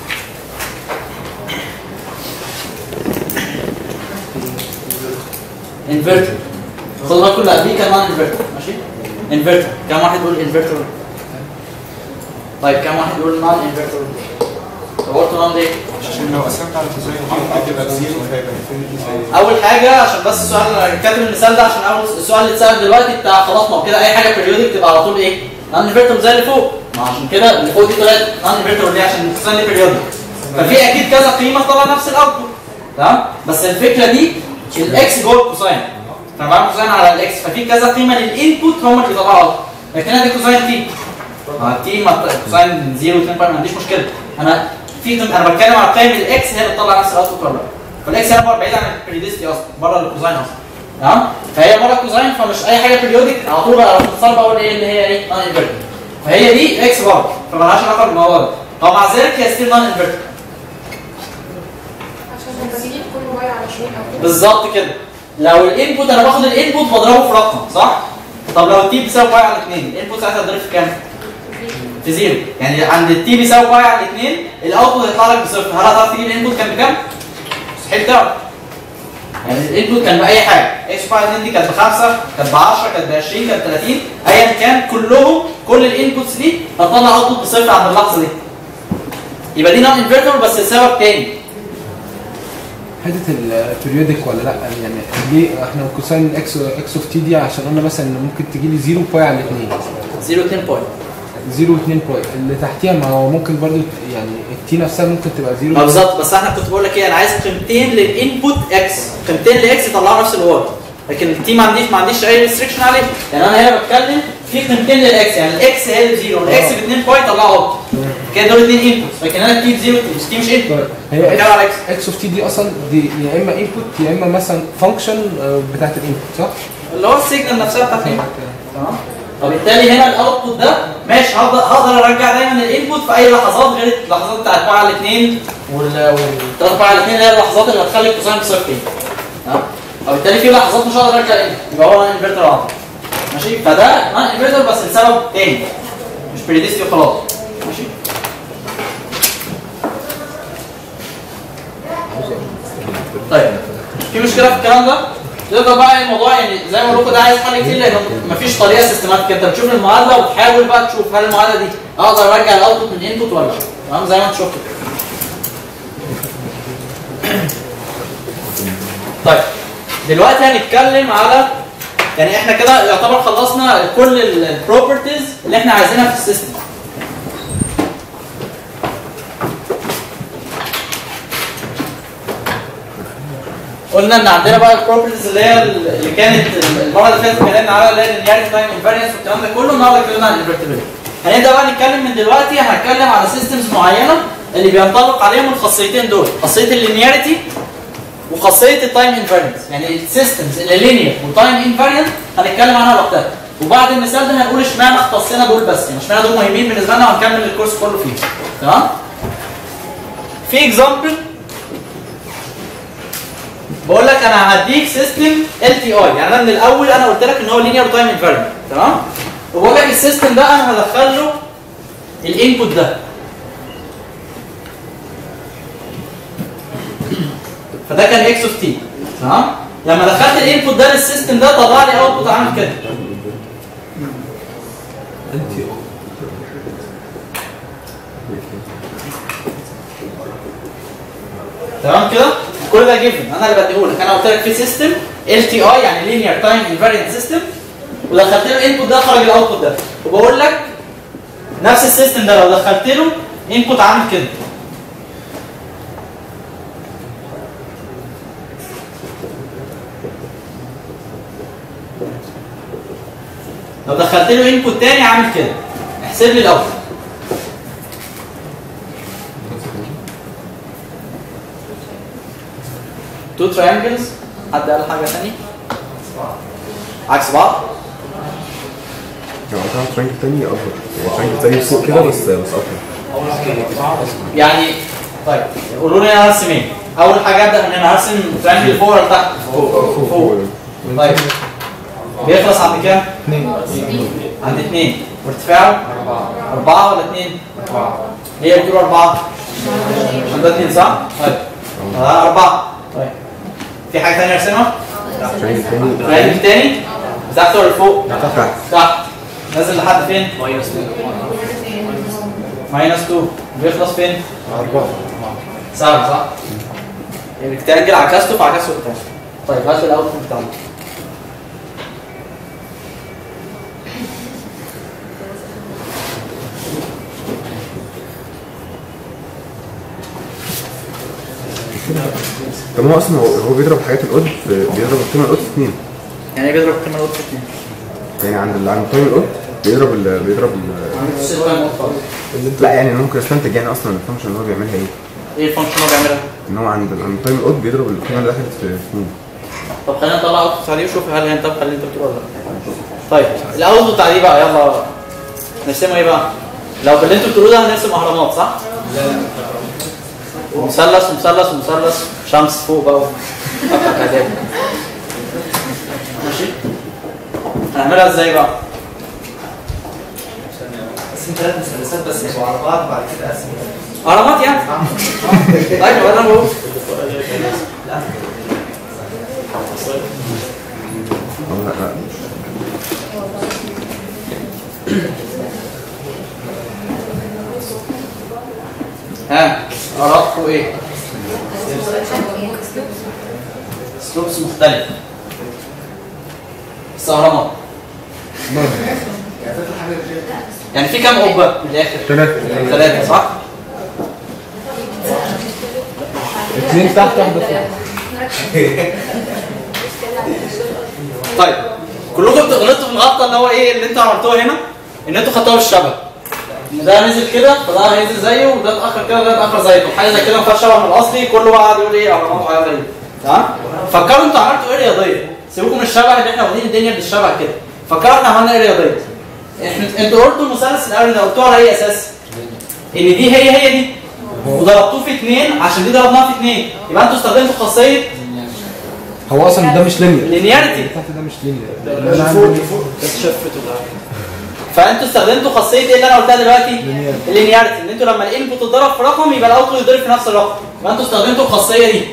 انفرتر خد بالك كل قبليه كان نون انفرتر ماشي انفرتر كم واحد يقول انفرتر طيب كم واحد يقول نون انفرتر طب قلت نون ليه؟ عشان لو قسمت على كوزين هتبقى بزيرو هيبقى انفينيتي اول حاجه عشان بس السؤال انا كاتب المثال ده عشان اول السؤال اللي اتسال دلوقتي بتاع خلاص ما هو كده اي حاجه بيريودك تبقى على طول ايه؟ نون انفرتر زي اللي فوق ما عشان كده اللي فوق دي طلعت نون انفرتر ليه؟ عشان الكوساين دي بيريودك ففي اكيد كذا قيمه طلع نفس الاوتبوت تمام؟ بس الفكره دي الاكس جوه الكوساين فانا بعمل كوساين على الاكس ففي كذا قيمه للانبوت هم اللي بيطلعوا اوتبوت لكن انا دي كوساين تي ما تي ما كوساين 0 2 ما عنديش مشكله انا في قيم انا بتكلم على قيم الاكس هي اللي بتطلع نفس الاوتبوت ولا لا فالاكس هنا بره بعيد عن البريديستي اصلا بره الكوزاين اصلا تمام فهي بره الكوزاين فمش اي حاجه بريودك على طول بقى باختصار بقول ايه اللي هي ايه نون انفرتر فهي دي اكس بره فمالهاش علاقه بالموضوع ده طب مع ذلك هي ستيل نون انفرتر عشان التسجيل كله واي على شويه او كده بالظبط كده لو الانبوت انا باخد الانبوت واضربه في رقم صح؟ طب لو التي بيساوي باي على 2 الانبوت ساعتها هتضرب في كام؟ في زيرو يعني عند التي بيساوي باي على 2 الاوتبوت هيطلع لك بصفر هل هتعرف تجيب الانبوت كان بكام؟ مستحيل تعرف يعني الانبوت كان باي حاجه اكس باي على 2 دي كانت بخمسه كانت ب 10 كانت ب 20 كانت ب 30 ايا كان كلهم كل الانبوتس دي هتطلع اوتبوت بصفر عند اللحظه دي يبقى دي نون انفرتبل بس لسبب تاني حته البريودك ولا لا يعني ليه احنا كوساين اكس اكس اوف تي دي عشان قلنا مثلا ان ممكن تجي لي 0 باي على 2 0 2 بوينت 0 2 باي اللي تحتيها ما هو ممكن برضو يعني التي نفسها ممكن تبقى 0 ما بالظبط بس احنا كنت بقول لك ايه انا عايز قيمتين للانبوت اكس قيمتين لاكس يطلعوا نفس الورد لكن التي ما عنديش ما عنديش اي ريستريكشن عليه يعني انا هنا بتكلم في قيمتين للاكس يعني الاكس هي اللي بزيرو الاكس ب 2 بوينت طلعوا اوت كده دول اثنين انبوتس لكن انا التي بزيرو التي مش انبوت هي بتكلم على اكس اكس اوف تي دي اصلا دي يا اما انبوت يا اما مثلا فانكشن بتاعت الانبوت صح؟ اللي هو السيجنال نفسها بتاعت الانبوت تمام فبالتالي هنا الاوتبوت ده ماشي هقدر هقدر ارجع دايما الانبوت في اي لحظات غير اللحظات بتاعت باع الاثنين والثلاث باع الاثنين اللي هي اللحظات اللي هتخلي الكوساين بصفر تمام فبالتالي في لحظات مش هقدر ارجع الانبوت يبقى هو انفرتر عطل ماشي فده نون انفرتر بس لسبب تاني مش بريديستي وخلاص ماشي طيب في مشكله في الكلام ده تقدر بقى الموضوع يعني زي ما بقول لكم ده عايز حل كتير لان مفيش طريقه سيستماتيك انت بتشوف المعادله وتحاول بقى تشوف هل المعادله دي اقدر ارجع الاوتبوت من الانبوت ولا لا تمام زي ما انت شفت كده. طيب دلوقتي هنتكلم على يعني احنا كده يعتبر خلصنا كل البروبرتيز اللي احنا عايزينها في السيستم قلنا ان عندنا بقى البروبرتيز اللي هي اللي كانت المره اللي فاتت اتكلمنا على اللي هي اللينياريتي تايم انفارينس والكلام ده كله النهارده اتكلمنا عن الانفرتبيلتي هنبدا بقى نتكلم من دلوقتي هنتكلم على سيستمز معينه اللي بينطبق عليهم الخاصيتين دول خاصيه اللينياريتي وخاصيه التايم انفارينس يعني السيستمز اللي لينير وتايم انفارينس هنتكلم عنها وقتها وبعد المثال ده هنقول اشمعنى اختصينا دول بس يعني اشمعنى دول مهمين بالنسبه لنا وهنكمل الكورس كله فيه تمام في اكزامبل بقول لك انا هديك سيستم ال تي اي يعني انا من الاول انا قلت لك ان هو لينير تايم انفيرمنت تمام وبقول لك السيستم ده انا هدخل له الانبوت ده فده كان اكس اوف تي تمام لما دخلت الانبوت ده للسيستم ده طلع لي اوتبوت عامل كده تمام كده كل ده جيفن انا اللي بديهولك انا قلت لك في سيستم ال تي اي يعني لينير تايم انفاريانت سيستم ودخلت له الانبوت ده خرج الاوتبوت ده وبقول لك نفس السيستم ده لو دخلت له انبوت عامل كده لو دخلت له انبوت تاني عامل كده احسب لي الاوتبوت تو تراينجلز حد قال حاجه ثانيه عكس بعض يعني طبعا ترانك تاني اكبر يعني ترانك زي فوق كده بس بس اكبر يعني طيب قولوا لي انا هرسم ايه اول حاجه ابدا ان انا هرسم تراينجل فوق ولا تحت فوق فوق طيب بيخلص عند كام؟ اثنين عند اثنين وارتفاعه؟ أربعة أربعة ولا اثنين؟ أربعة ليه بتقول أربعة؟ عشان ده اثنين صح؟ طيب آه أربعة طيب في حاجة ثانية أرسمها؟ ترانك تاني تراينجل تاني تحت ولا فوق؟ تحت تحت نازل لحد فين؟ ماينس 2 ماينس 2 بيخلص فين؟ أربعة سبعة صح؟ يعني الريكتانجل عكسته فعكسته الريكتانجل طيب هات الاوتبوت بتاعنا طب هو اصلا هو هو بيضرب حاجات الاود في بيضرب القيمه الاود في اثنين يعني ايه بيضرب قيمة الاوتبوت اتنين؟ يعني عند ال- عند القيمه الاود بيضرب ال بيضرب ال لا يعني انا ممكن استنتج يعني اصلا الفانكشن اللي هو بيعملها ايه ايه الفانكشن اللي هو بيعملها؟ ان هو عند عند القيمه الاود بيضرب القيمه اللي دخلت في اثنين طب خلينا نطلع اوتبوت عليه وشوف هل هينطبق اللي انت بتقوله ولا لا طيب الاوتبوت عليه بقى يلا نرسمه ايه بقى؟ لو باللي انتوا بتقولوه ده هنرسم اهرامات صح؟ ومثلث ومثلث ومثلث شمس فوق بقى وفتحة كده ماشي هنعملها ازاي بقى؟ قسم ثلاث مثلثات بس يبقوا على بعض بعد كده قسم اهرامات يعني طيب انا بقول اه لا لا ها ارادكم ايه؟ سلوبس مختلف بس اهرامات يعني في كام قبه من الاخر؟ ثلاثة ثلاثة صح؟ اثنين تحت واحدة فوق طيب كلكم بتغلطوا في الغلطه اللي هو ايه اللي انتوا عملتوها هنا ان انتوا خدتوها بالشبه ان ده نزل كده فده هينزل زيه وده اتاخر كده وده اتاخر زيه حاجه زي كده ما فيهاش شبه من الاصلي كله بقى قاعد يقول ايه اهرامات وحاجه زي تمام فكروا انتوا عملتوا ايه رياضيه سيبوكم من الشبه اللي احنا واخدين الدنيا بالشبه كده فكروا احنا عملنا ايه رياضيه احنا انتوا قلتوا المثلث الاولاني ده قلتوه على اي اساس؟ ان دي هي هي دي وضربتوه في اثنين عشان دي ضربناها في اثنين يبقى انتوا استخدمتوا خاصيه هو اصلا ده مش لينير لينياريتي تحت ده مش لينير فانتوا استخدمتوا خاصيه ايه اللي انا قلتها دلوقتي؟ اللينياريتي ان انتوا لما الانبوت اتضرب في رقم يبقى الاوتبوت يتضرب في نفس الرقم يبقى انتوا استخدمتوا الخاصيه دي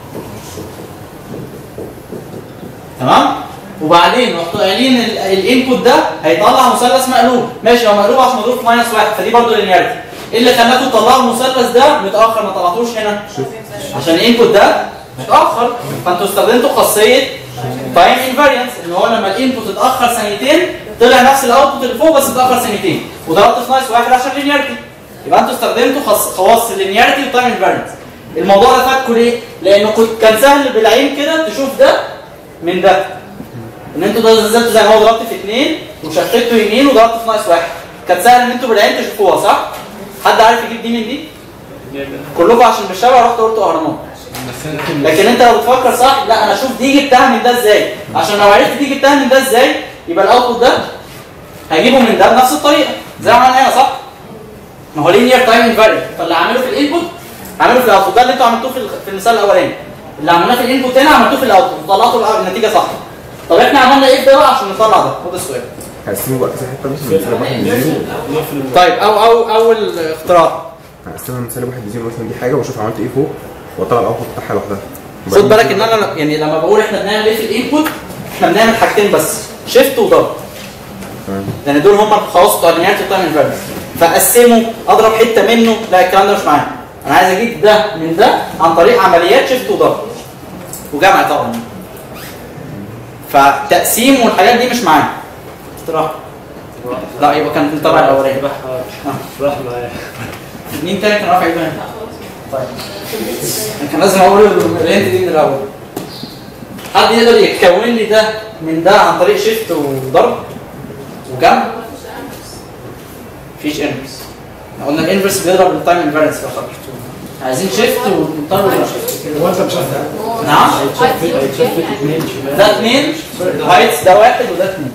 تمام؟ وبعدين رحتوا قايلين ال- الانبوت ده هيطلع مثلث مقلوب ماشي هو مقلوب عشان مضروب في ماينس واحد فدي برضه لينياريتي ايه اللي خلاكم تطلعوا المثلث ده متاخر ما طلعتوش هنا؟ عشان الانبوت ده متاخر فانتوا استخدمتوا خاصيه تايم انفاريانس ان هو لما الانبوت اتاخر ثانيتين طلع نفس الاوتبوت اللي فوق بس اتاخر ثانيتين وضربت في ناقص واحد عشان لينياريتي يبقى انتوا استخدمتوا خاص خواص اللينياريتي والتايم انفاريانس الموضوع ده فاتكوا ليه؟ لانه كنت كان سهل بالعين كده تشوف ده من ده ان انتوا ده نزلتوا زي ما هو ضربت في اثنين وشفتوا يمين وضربت في ناقص واحد كان سهل ان انتوا بالعين تشوفوها صح؟ حد عارف يجيب دي من دي؟ كلكم عشان مش شبه رحتوا قلتوا اهرامات لكن انت لو بتفكر صح لا انا اشوف دي جبتها من ده ازاي عشان لو عرفت دي جبتها من ده ازاي يبقى الاوتبوت ده هجيبه من ده بنفس الطريقه زي ما عملنا هنا صح ما هو لينير تايم انفاريانت فاللي عامله في الانبوت عامله في الاوتبوت ده اللي انتوا عملتوه في ال- في المثال الاولاني اللي عملناه في الانبوت هنا عملتوه في الاوتبوت وطلعتوا الأ- النتيجه صح طب احنا عملنا ايه في ده بقى عشان نطلع ده خد السؤال هقسمه بقى كذا حته مثلا من سالب واحد لزيرو طيب او او اول اختراع هقسمها من سالب واحد لزيرو مثلا دي حاجه واشوف عملت ايه فوق واطلع الاوتبوت بتاعها لوحدها خد بالك ان انا يعني لما بقول احنا بنعمل ايه في الانبوت احنا بنعمل حاجتين بس شيفت وضرب لان دول هم الخواص بتوع اللينياريتي والتايم انفيرنس فاقسمه اضرب حته منه لا الكلام ده مش معايا انا عايز اجيب ده من ده عن طريق عمليات شيفت وضرب وجمع طبعا فتقسيم والحاجات دي مش معايا اختراع لا يبقى كان تبع الاولاني راح معايا مين تاني كان رافع ايده هنا؟ طيب أنا كان لازم اقول الرينت دي من الاول حد يقدر يكون لي ده من ده عن طريق شيفت وضرب وجمع مفيش انفرس احنا قلنا الانفرس بيضرب التايم انفيرنس فقط عايزين شيفت ونضطر نضرب هو انت مش نعم ده اثنين الهايتس ده واحد وده اثنين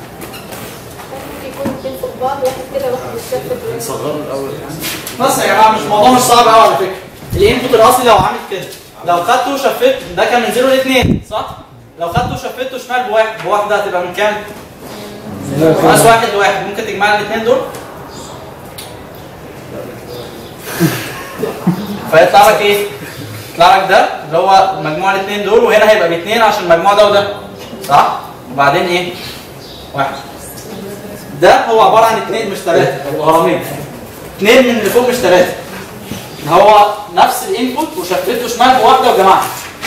يكون اتنين فوق بعض واحد كده واحد بالشكل نصغره الاول بس يا جماعه مش الموضوع مش صعب قوي على فكره الانبوت الاصلي لو عامل كده لو خدته وشفت ده كان من 0 ل 2 صح؟ لو خدته وشفته شمال بواحد بواحده هتبقى من كام؟ ناقص واحد لواحد ممكن تجمع لي الاثنين دول؟ فيطلع لك ايه؟ يطلع لك ده اللي هو مجموع الاثنين دول وهنا هيبقى باثنين عشان المجموع ده وده صح؟ وبعدين ايه؟ واحد ده هو عباره عن اثنين مش ثلاثه هو هرمين اثنين من اللي فوق مش ثلاثه هو نفس الانبوت وشفته شمال بواحده وجماعه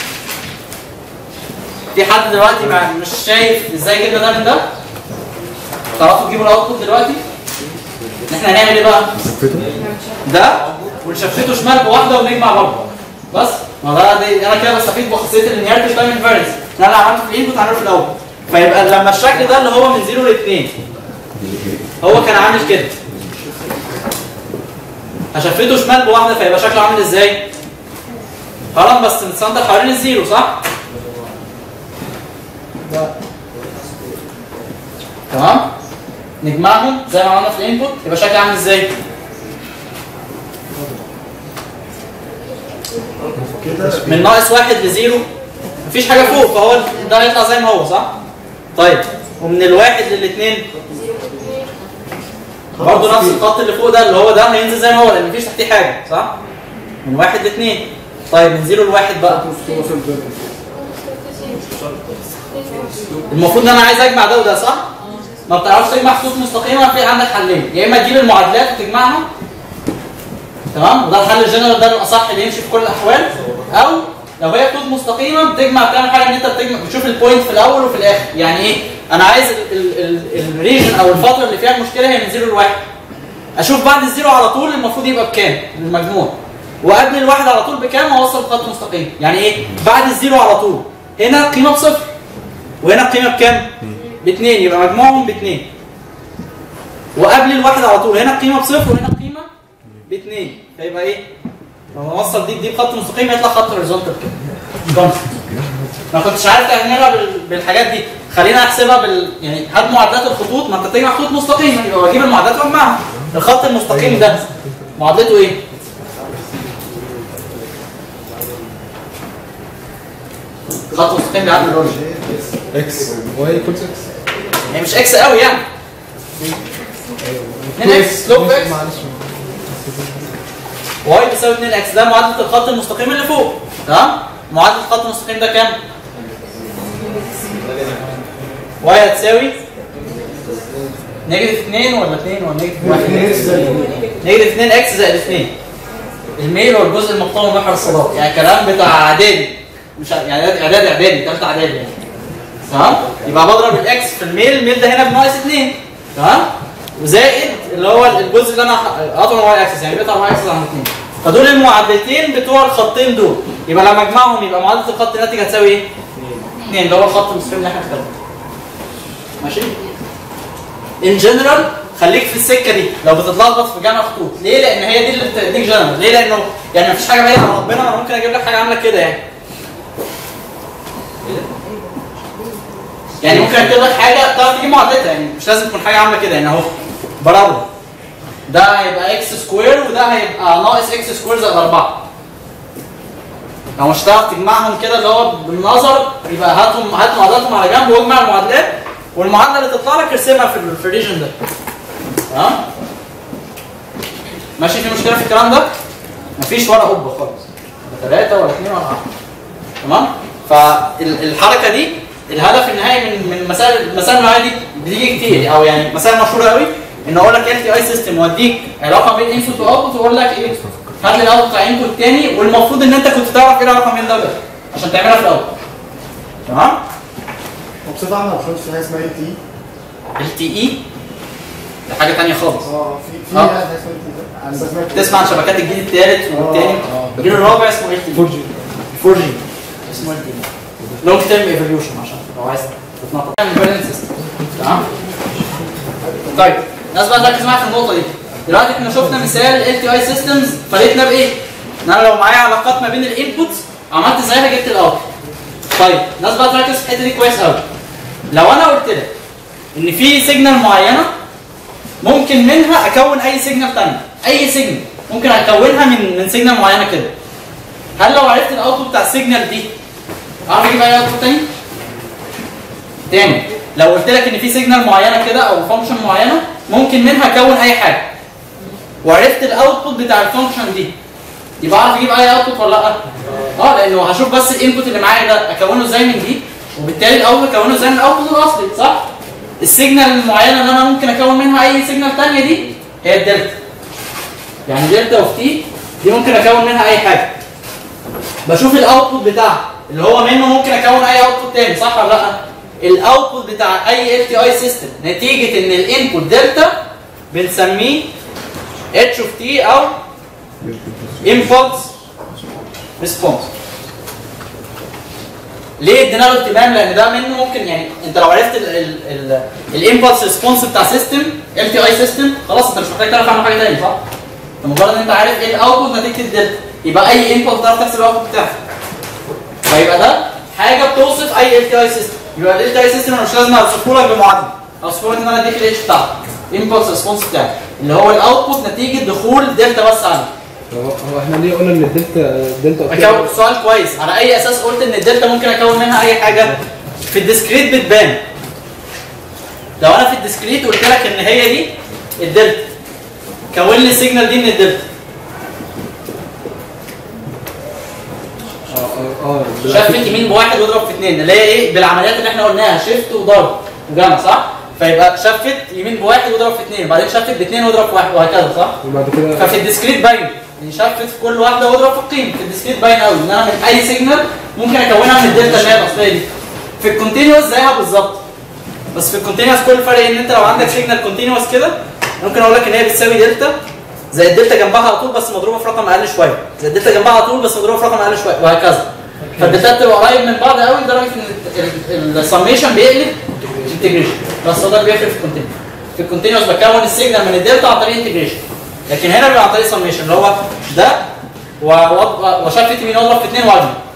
في حد دلوقتي ما مش شايف ازاي جبنا ده من ده تعرفوا تجيبوا الاوتبوت دلوقتي ان احنا هنعمل ايه بقى ده ونشفته شمال بواحده ونجمع برضه بس ما ده دي انا كده بستفيد بخاصيه اللينياريتي تايم انفيرنس ان انا عملته في الانبوت عملته في الاول فيبقى لما الشكل ده اللي هو من 0 ل 2 هو كان عامل كده هشفته شمال بواحده فيبقى شكله عامل ازاي؟ هرم بس متسنتر حوالين الزيرو صح؟ تمام؟ نجمعهم زي ما عملنا في الانبوت يبقى شكله عامل ازاي؟ من ناقص واحد لزيرو مفيش حاجه فوق فهو ده هيطلع زي ما هو صح؟ طيب ومن الواحد للاثنين برضه نفس الخط اللي فوق ده اللي هو ده هينزل زي ما هو لان مفيش تحتيه حاجه صح؟ من واحد لاثنين طيب من زيرو لواحد بقى المفروض ان انا عايز اجمع ده وده صح؟ ما بتعرفش تجمع خطوط مستقيمه في عندك حلين يا اما تجيب المعادلات وتجمعها تمام وده الحل الجنرال ده الاصح اللي يمشي في كل الاحوال او لو هي خطوط مستقيمه بتجمع بتعمل حاجه ان انت بتجمع بتشوف البوينت في الاول وفي الاخر يعني ايه انا عايز الريجن او الفتره اللي فيها المشكله هي من 0 ل 1 اشوف بعد الزيرو على طول المفروض يبقى بكام المجموع وقبل الواحد على طول بكام واوصل بخط مستقيم يعني ايه بعد الزيرو على طول هنا قيمه بصفر وهنا القيمه بكام باثنين يبقى مجموعهم باثنين وقبل الواحد على طول هنا القيمه بصفر وهنا القيمه باثنين فيبقى ايه لما اوصل دي بدي بخط مستقيم يطلع خط هوريزونتال كده constant. ما كنتش عارف تعملها بال- بالحاجات دي خلينا احسبها بال يعني هات معادلات الخطوط ما انت تجمع خطوط مستقيمه يبقى بجيب المعادلات واجمعها الخط المستقيم ده معادلته ايه؟ خط مستقيم بيعدي الاوريجن اكس واي ايكوالز اكس يعني مش اكس قوي يعني 2 اكس سلوب اكس واي بيساوي 2 اكس ده معادله الخط المستقيم اللي فوق تمام معادله الخط المستقيم ده كام واي هتساوي نيجاتيف 2 ولا 2 ولا نيجاتيف 1 نيجاتيف 2 اكس زائد 2 الميل هو الجزء المقطوع من محور الصادات يعني كلام بتاع اعدادي مش ع- يعني اعدادي اعدادي ثالثه اعدادي يعني تمام يبقى بضرب الاكس في الميل الميل ده هنا بناقص 2 تمام وزائد اللي هو الجزء اللي انا قاطعه واي اكسس يعني بيقطع واي اكسس عن 2 فدول المعادلتين بتوع الخطين دول يبقى لما اجمعهم يبقى معادله الخط الناتج هتساوي ايه؟ 2 اللي هو الخط المستقيم اللي احنا كتبناه ماشي؟ ان جنرال خليك في السكه دي لو بتتلخبط في جمع خطوط ليه؟ لان هي دي اللي بتديك جنرال ليه؟ لانه يعني مفيش حاجه بعيده عن ربنا انا ممكن اجيب لك حاجه عامله كده يعني يعني ممكن اكتب لك حاجه تعرف تجيب معادلتها يعني مش لازم تكون حاجه عامله كده يعني اهو برابل ده هيبقى اكس سكوير وده هيبقى ناقص اكس سكوير زائد 4 لو مش هتعرف تجمعهم كده اللي هو بالنظر يبقى هاتهم هات معادلاتهم على جنب واجمع المعادلات والمعادله اللي تطلع لك ارسمها في ال- في الريجن ده تمام ماشي في مشكله في الكلام ده مفيش ولا قبه خالص لا ثلاثه ولا اثنين ولا 10 تمام فالحركه دي الهدف النهائي من من مسائل المسائل النوعيه دي بتيجي كتير او يعني مسائل مشهوره قوي ان اقول لك ال تي اي سيستم واديك علاقه بين انفوت واوتبوت واقول لك ايه هات لي الاوتبوت بتاع انفوت تاني والمفروض ان انت كنت تعرف ايه العلاقه بين ده وده عشان تعملها في الاول تمام وبصفة عامة ما في حاجة اسمها تي ال تي اي ده حاجه ثانيه خالص اه في في آه. حاجة اسمها تي انا بسمع تسمع عن شبكات الجيل الثالث والثاني الجيل الرابع اسمه ال تي 4G 4 جي اسمه ال تي لونج تيرم ايفوليوشن عشان لو عايز تتنطط البالانس سيستم تمام طيب الناس بقى تركز معايا في النقطه دي دلوقتي احنا شفنا مثال ال تي اي سيستمز فلقيتنا بايه؟ ان انا لو معايا علاقات ما بين الانبوتس عملت زيها جبت الاوتبوت طيب الناس بقى تركز في الحته دي كويس قوي لو انا قلت لك ان في سيجنال معينه ممكن منها اكون اي سيجنال ثانيه اي سيجنال ممكن اكونها من من سيجنال معينه كده هل لو عرفت الاوتبوت بتاع السيجنال دي اعرف اجيب اي اوتبوت تاني تاني لو قلت لك ان في سيجنال معينه كده او فانكشن معينه ممكن منها اكون اي حاجه وعرفت الاوتبوت بتاع الفانكشن دي يبقى اعرف اجيب اي اوتبوت ولا لا اه لانه هشوف بس الانبوت اللي معايا ده اكونه ازاي من دي وبالتالي الاوتبوت اكونه ازاي من الاوتبوت الاصلي صح السيجنال المعينه اللي انا ممكن اكون منها اي سيجنال ثانيه دي هي الدلتا يعني دلتا اوف تي دي ممكن اكون منها اي حاجه بشوف الاوتبوت بتاعها اللي هو منه ممكن اكون اي اوتبوت تاني صح ولا لا الاوتبوت بتاع اي ال تي اي سيستم نتيجه ان الانبوت دلتا بنسميه اتش اوف تي او impulse response ليه ادينا له اهتمام لان ده منه ممكن يعني انت لو عرفت الامبلس ريسبونس بتاع سيستم ال تي اي سيستم خلاص انت مش محتاج تعرف عنه حاجه ثانيه صح؟ انت مجرد ان انت عارف ايه الاوتبوت نتيجه الدلتا يبقى اي امبلس تعرف تحسب الاوتبوت بتاعها فيبقى ده حاجه بتوصف اي ال تي اي سيستم يبقى ال تي اي سيستم انا مش لازم اوصفه لك بمعادله اوصفه لك ان انا اديك الاتش بتاعته امبلس ريسبونس بتاعه اللي هو الاوتبوت نتيجه دخول دلتا بس عليه هو هو احنا ليه قلنا ان الدلتا الدلتا اكون سؤال كويس على اي اساس قلت ان الدلتا ممكن اكون منها اي حاجه في الديسكريت بتبان لو انا في الديسكريت قلت لك ان هي دي الدلتا كون لي السيجنال دي من الدلتا اه شفت يمين بواحد واضرب في اثنين اللي هي ايه بالعمليات اللي احنا قلناها شيفت وضرب وجمع صح؟ فيبقى شفت يمين بواحد واضرب في اثنين وبعدين شفت باثنين واضرب في واحد وهكذا صح؟ وبعد كده ففي الديسكريت باين يعني شفت في كل واحده واضرب في القيم في الديسكريت باين قوي ان انا من اي سيجنال ممكن اكونها من الدلتا اللي هي الاصليه دي في الكونتينوس زيها بالظبط بس في الكونتينوس كل الفرق ان انت لو عندك سيجنال كونتينوس كده ممكن اقول لك ان هي بتساوي دلتا زي الدلتا جنبها على طول بس مضروبه في رقم اقل شويه زي الدلتا جنبها على طول بس مضروبه في رقم اقل شويه وهكذا فالدلتا بتبقى قريب من بعض قوي لدرجه ان السميشن بيقلب انتجريشن بس هو ده اللي بيفرق في الكونتينوس في الكونتينوس بكون السيجنال من الدلتا عن طريق انتجريشن لكن هنا بيبقى عن طريق سميشن اللي هو ده و- و- وشفت يمين واضرب في اثنين واجمع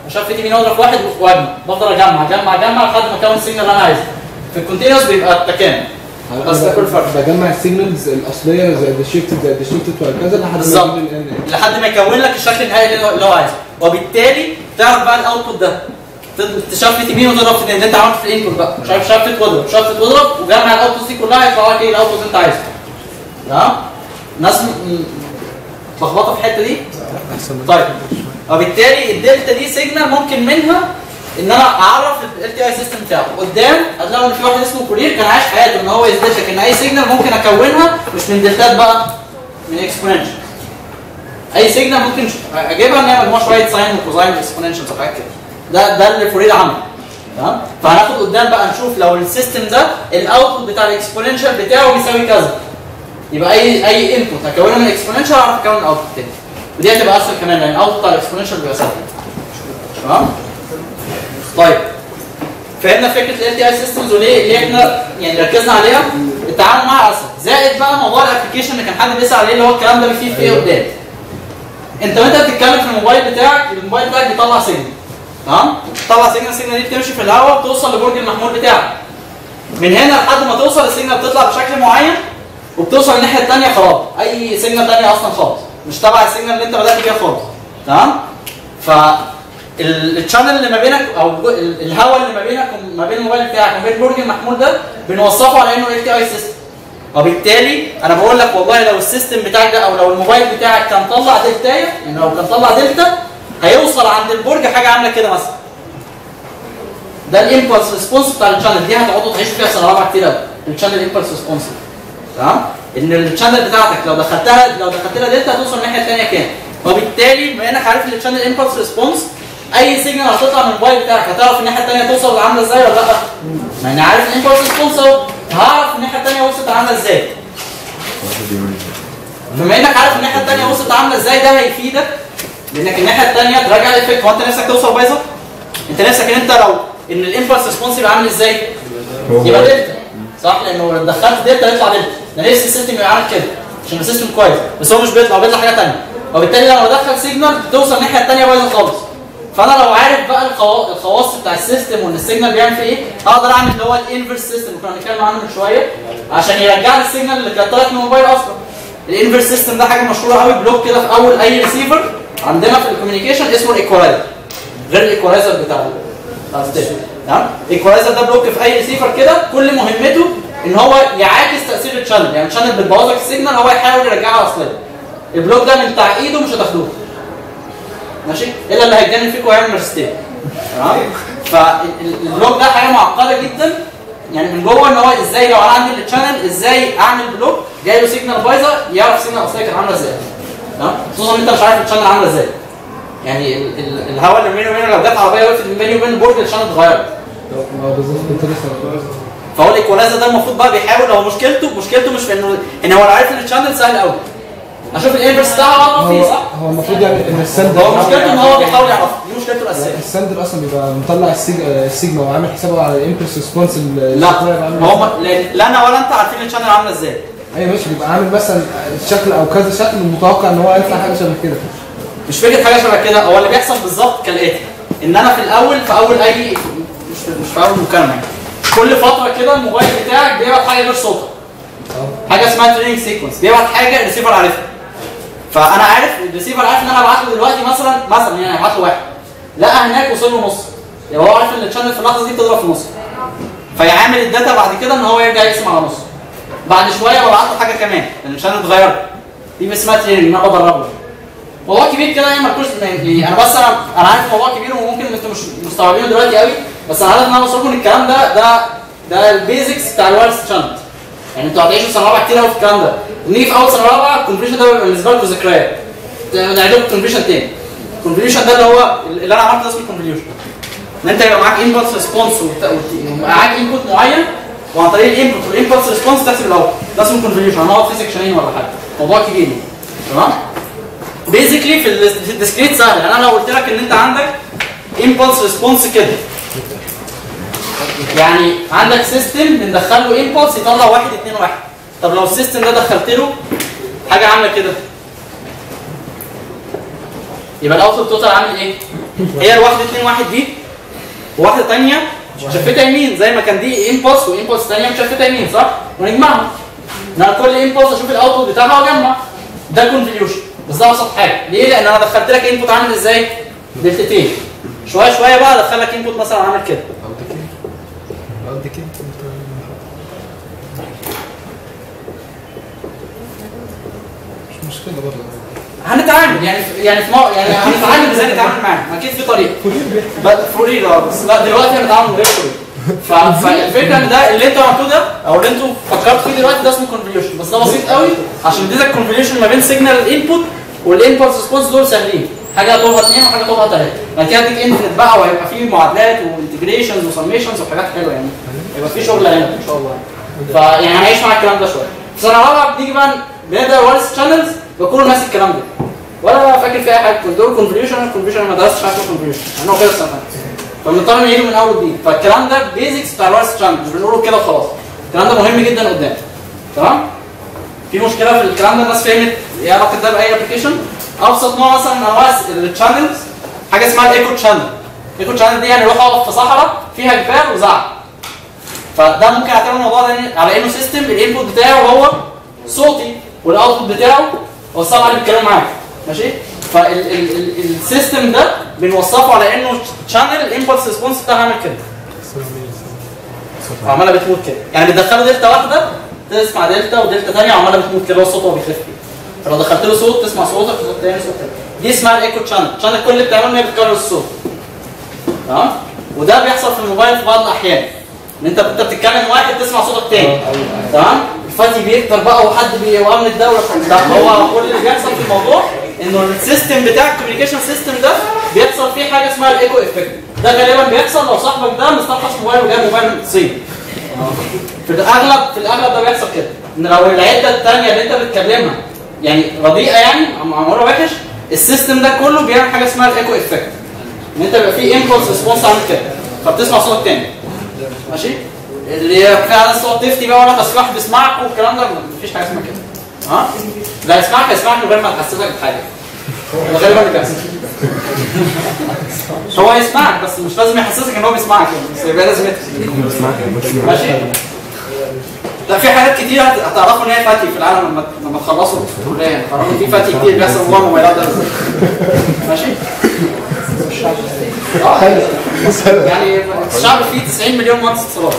اشفت يمين واضرب في واحد واجمع بفضل اجمع اجمع اجمع لحد ما اكون السيجنال اللي انا عايزه في الكونتينوس بيبقى التكامل بس ده كل فرق بجمع السيجنالز الاصليه زي الشيفتد زي الشيفتد وهكذا لحد ما بالظبط. يجيب ال N. لحد ما يكون لك الشكل النهائي اللي هو- اللي هو عايزه وبالتالي تعرف بقى الاوتبوت ده تد- تشفت يمين وتضرب في اتنين اللي انت عملته في الانبوت بقى مش عارف شفت واضرب شفت واضرب وجمع الاوتبوت دي كلها يطلع لك ايه الاوتبوت اللي انت عايزه تمام ناس م- م- متلخبطه في الحته دي طيب وبالتالي الدلتا دي سيجنال ممكن منها ان انا اعرف ال تي اي سيستم بتاعه قدام هتلاقوا ان في واحد اسمه كولير كان عايش حياته ان هو يثبت لك ان اي سيجنال ممكن اكونها مش من دلتات بقى من اكسبوننشال اي سيجنال ممكن اجيبها ان هي مجموعه شويه ساين وكوزاين واكسبوننشالز وحاجات كده ده ده اللي فورير عمله تمام فهناخد قدام بقى نشوف لو السيستم ده الاوتبوت بتاع الاكسبوننشال بتاعه بيساوي كذا يبقى اي اي انبوت هكونه من الاكسبوننشال اعرف اكون الاوتبوت تاني ودي هتبقى اسهل كمان لان الاوتبوت بتاع الاكسبوننشال بيبقى سهل تمام طيب فهمنا فكره ال تي اي سيستمز وليه ليه احنا يعني ركزنا عليها التعامل معها اسهل زائد بقى موضوع الابلكيشن اللي كان حد بيسال عليه اللي هو الكلام ده بيفيد في ايه قدام انت وانت بتتكلم في الموبايل بتاعك الموبايل بتاعك بيطلع سيجنال تمام بتطلع سيجنال السيجنال دي بتمشي في الهواء بتوصل لبرج المحمول بتاعك من هنا لحد ما توصل السيجنال بتطلع بشكل معين وبتوصل الناحيه الثانيه خلاص اي سيجنال ثانيه اصلا خالص مش تبع السيجنال اللي انت بدات بيها خالص تمام ف ال- الشانل اللي ما بينك او جو- ال- الهواء اللي ما بينك وما بين الموبايل بتاعك وما بين برج المحمول ده بنوصفه على انه ال تي اي سيستم وبالتالي انا بقول لك والله لو السيستم بتاعك ده او لو الموبايل بتاعك كان طلع دلتايه يعني لو كان طلع دلتا هيوصل عند البرج حاجه عامله كده مثلا ده الامبلس ريسبونس بتاع الشانل دي هتقعدوا تعيشوا فيها سنه رابعه كتير قوي الشانل امبلس ريسبونس تمام ان الشانل بتاعتك لو دخلتها لو دخلت لها دلتا هتوصل الناحيه الثانيه كام وبالتالي بما انك عارف ان الشانل امبلس ريسبونس اي سيجنال هتطلع من الموبايل بتاعك هتعرف الناحيه الثانيه توصل عامله ازاي ولا لا؟ ما انا عارف الامبلس ريسبونس اهو هعرف الناحيه الثانيه وصلت عامله ازاي بما انك عارف الناحيه الثانيه وصلت عامله ازاي ده هيفيدك لانك الناحيه الثانيه تراجع الافكت هو انت نفسك توصل بايظه؟ انت نفسك ان انت لو ان الامبلس ريسبونس يبقى عامل ازاي؟ يبقى دلتا صح لانه لو دخلت دلتا يطلع دلتا ده نفس السيستم يبقى عامل كده عشان السيستم كويس بس هو مش بيطلع هو بيطلع حاجه ثانيه وبالتالي لما بدخل سيجنال بتوصل الناحيه الثانيه بايظه خالص فانا لو عارف بقى الخوا- الخواص بتاع السيستم وان السيجنال بيعمل فيه ايه اقدر اعمل اللي هو الانفرس سيستم اللي كنا بنتكلم عنه من شويه عشان يرجع لي السيجنال اللي كانت طلعت من الموبايل اصلا الانفرس سيستم ده حاجه مشهوره قوي بلوك كده في اول اي ريسيفر عندنا في الكوميونيكيشن اسمه الايكولايزر غير الايكولايزر بتاع ال- بتاع الستيشن تمام الايكولايزر ده بلوك في اي ريسيفر كده كل مهمته ان هو يعاكس تاثير الشانل يعني الشانل بتبوظ لك السيجنال هو يحاول يرجعها اصليه البلوك ده من تعقيده مش هتاخدوه ماشي الا اللي هيتجنن فيكم ويعمل ماجستير تمام فالبلوك ده حاجه معقده جدا يعني من جوه ان هو ازاي لو انا عندي الشانل ازاي اعمل بلوك جاي له سيجنال بايظه يعرف السيجنال الاصليه كانت عامله ازاي تمام خصوصا ان انت مش عارف الشانل عامله ازاي يعني ال- ال- الهواء اللي بينه وبينه لو جت عربيه وقفت بيني وبين البرج الشانل اتغيرت اه بالظبط كنت لسه فهو الايكولايزر ده المفروض بقى بيحاول هو مشكلته مشكلته مش في انه ان هو لو عارف ان الشانل سهل قوي اشوف الانفرس بتاعه اعرف فيه هو صح هو المفروض يعني ان السند هو مشكلته ان هو بيحاول يعرف دي مشكلته الاساسيه السند اصلا بيبقى مطلع السيج- السيجما وعامل حسابه على الامبلس ريسبونس لا هو ما- لا- لا انا ولا انت عارفين الشانل عامله ازاي ايوه ماشي بيبقى عامل مثلا شكل او كذا شكل متوقع ان هو يطلع حاجه شبه كده مش فكره حاجه شبه كده هو اللي بيحصل بالظبط كالاتي ان انا في الاول في اول اي مش مش في اول مكالمه يعني كل فتره كده الموبايل بتاعك بيبعت حاجه غير صوتك حاجه اسمها تريننج سيكونس بيبعت حاجه الريسيفر عارفها فانا عارف الريسيفر عارف ان انا ابعت له دلوقتي مثلا مثلا يعني ابعت له واحد لقى هناك وصل له نص يبقى هو عارف ان الشانل في اللحظه دي بتضرب في نص فيعامل الداتا بعد كده ان هو يرجع يقسم على نص بعد شويه ببعت له حاجه كمان لان الشانل اتغيرت دي اسمها تريننج ان انا بدربه موضوع كبير كده يعني مالكوش يعني انا بس انا انا عارف موضوع كبير وممكن انتوا مش مستوعبينه دلوقتي قوي بس انا عارف ان انا بوصل لكم الكلام ده ده ده البيزكس بتاع الوايرلس شانل يعني انتوا هتعيشوا سنه رابعه كتير قوي في الكلام ده نيجي في اول سنه رابعه الكونفليشن ده بيبقى بالنسبه لكم ذكريات نعيد لكم كونفليشن تاني الكونفليشن ده اللي هو اللي انا عملته ده اسمه الكونفليوشن ان انت يبقى معاك انبوت ريسبونس ويبقى معاك انبوت معين وعن طريق الانبوت والانبوت ريسبونس تحسب الاول ده اسمه كونفليوشن هنقعد فيه سكشنين ولا حاجه موضوع كبير يعني. تمام بيزيكلي في ال- في الديسكريت سهل يعني انا لو قلت لك ان انت عندك امبلس ريسبونس كده يعني عندك سيستم بندخل له امبلس يطلع واحد اتنين واحد طب لو السيستم ده دخلت له حاجه عامله كده يبقى الاوتبوت توتال عامل ايه؟ هي الواحده 2 1 دي وواحده ثانيه مشفته يمين زي ما كان دي امبولس وامبولس ثانيه مشفته يمين صح؟ ونجمعهم ان انا كل امبولس اشوف الاوتبوت بتاعها واجمع ده كونفوليوشن بس ده ابسط حاجه ليه؟ لان انا دخلت لك انبوت عامل ازاي؟ دلتتين شويه شويه بقى ادخل لك انبوت مثلا عامل كده قد كده مش مشكلة برضه هنتعامل يعني يعني في مو... يعني هنتعلم ازاي نتعامل معاه اكيد في طريقه بس فورير اه بس لا دلوقتي هنتعامل من غير فورير ف... فالفكره ان ده اللي انتوا عملتوه ده او اللي انتوا فكرتوا فيه دلوقتي ده اسمه كونفوليوشن بس ده بسيط قوي عشان اديتك كونفوليوشن ما بين سيجنال انبوت والانبوت ريسبونس دول سهلين حاجه طولها اثنين وحاجه طولها ثلاثه بعد كده اديك انفينيت بقى وهيبقى فيه معادلات وانتجريشنز وسميشنز وحاجات حلوه يعني يبقى في شغل هنا ان شاء الله فيعني هنعيش مع الكلام ده شويه في سنه رابعه بنيجي بقى بنبدا وارث شانلز بكون نفس الكلام ده ولا فاكر في اي حاجه كنت دول كونفوليوشن كونفوليوشن ما درستش حاجه كونفوليوشن انا هو كده السنه فبنضطر نعيده من اول جديد فالكلام ده بيزكس بتاع الوارث شانل مش بنقوله كده وخلاص الكلام ده مهم جدا قدام تمام في مشكله في الكلام ده الناس فهمت ايه علاقه ده باي ابلكيشن ابسط نوع مثلا من انواع الشانلز حاجه اسمها الايكو شانل الايكو شانل دي يعني روح اقف في صحراء فيها جبال وزعق فده ممكن اعتبر الموضوع ده على انه سيستم الانبوت بتاعه هو صوتي والاوتبوت بتاعه هو السمع اللي بيتكلم معاك ماشي فالسيستم ده بنوصفه على انه شانل الامبلس ريسبونس بتاعها عامل كده وعماله بتموت كده يعني بتدخله دلتا واحده تسمع دلتا ودلتا ثانيه وعماله بتموت كده والصوت هو بيخف فيه فلو دخلت له صوت تسمع صوتك صوت تاني صوت تاني دي اسمها الايكو شانل شانل كل اللي بتعمله ان هي بتكرر الصوت تمام وده بيحصل في الموبايل في بعض الاحيان ان انت انت بتتكلم واحد تسمع صوتك تاني تمام الفتي بيكتر بقى وحد بيوامن الدوله لا هو كل اللي بيحصل في الموضوع انه السيستم بتاع الكوميونيكيشن سيستم ده بيحصل فيه حاجه اسمها الايكو افكت ده غالبا بيحصل لو صاحبك ده مستخلص موبايل وجايب موبايل من الصين في الاغلب في الاغلب ده بيحصل كده ان لو العده الثانيه اللي انت بتكلمها يعني رديئه يعني معموله وحش السيستم ده كله بيعمل حاجه اسمها الايكو افكت ان انت بيبقى فيه امبولس ريسبونس عامل كده فبتسمع صوت تاني ماشي اللي هي فعلا الصوت تفتي بقى ولا تصليح بيسمعك والكلام ده مفيش حاجه اسمها كده ها لا يسمعك يسمعك من غير ما تحسسك بحاجه ده غالبا اللي بيحصل هو يسمعك بس مش لازم يحسسك ان هو بيسمعك يعني بس يبقى لازم يتفهم. ماشي لا في حاجات كتير هت- هتعرفوا ان هي فاتي في العالم لما لما تخلصوا الكليه يعني تعرفوا ان في فاتي كتير بيحصل جوه الموبايلات ده ماشي اه يعني الشعب فيه 90 مليون مهندس اتصالات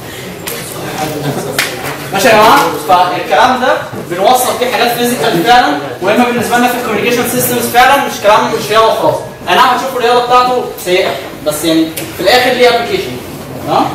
ماشي يا جماعه فالكلام ده بنوصل فيه حاجات فيزيكال فعلا مهمه بالنسبه لنا في الكوميونيكيشن سيستمز فعلا مش كلام مش رياضه خلاص انا نعم هتشوفوا الرياضه بتاعته سيئه بس يعني في الاخر ليه ابلكيشن تمام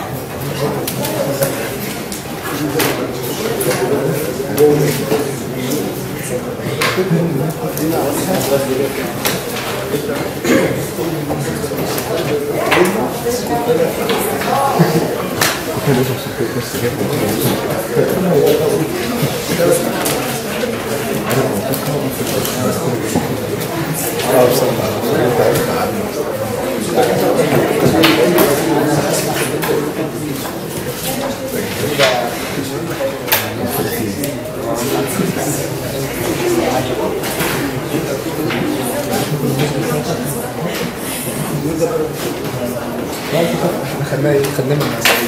خلينا خلينا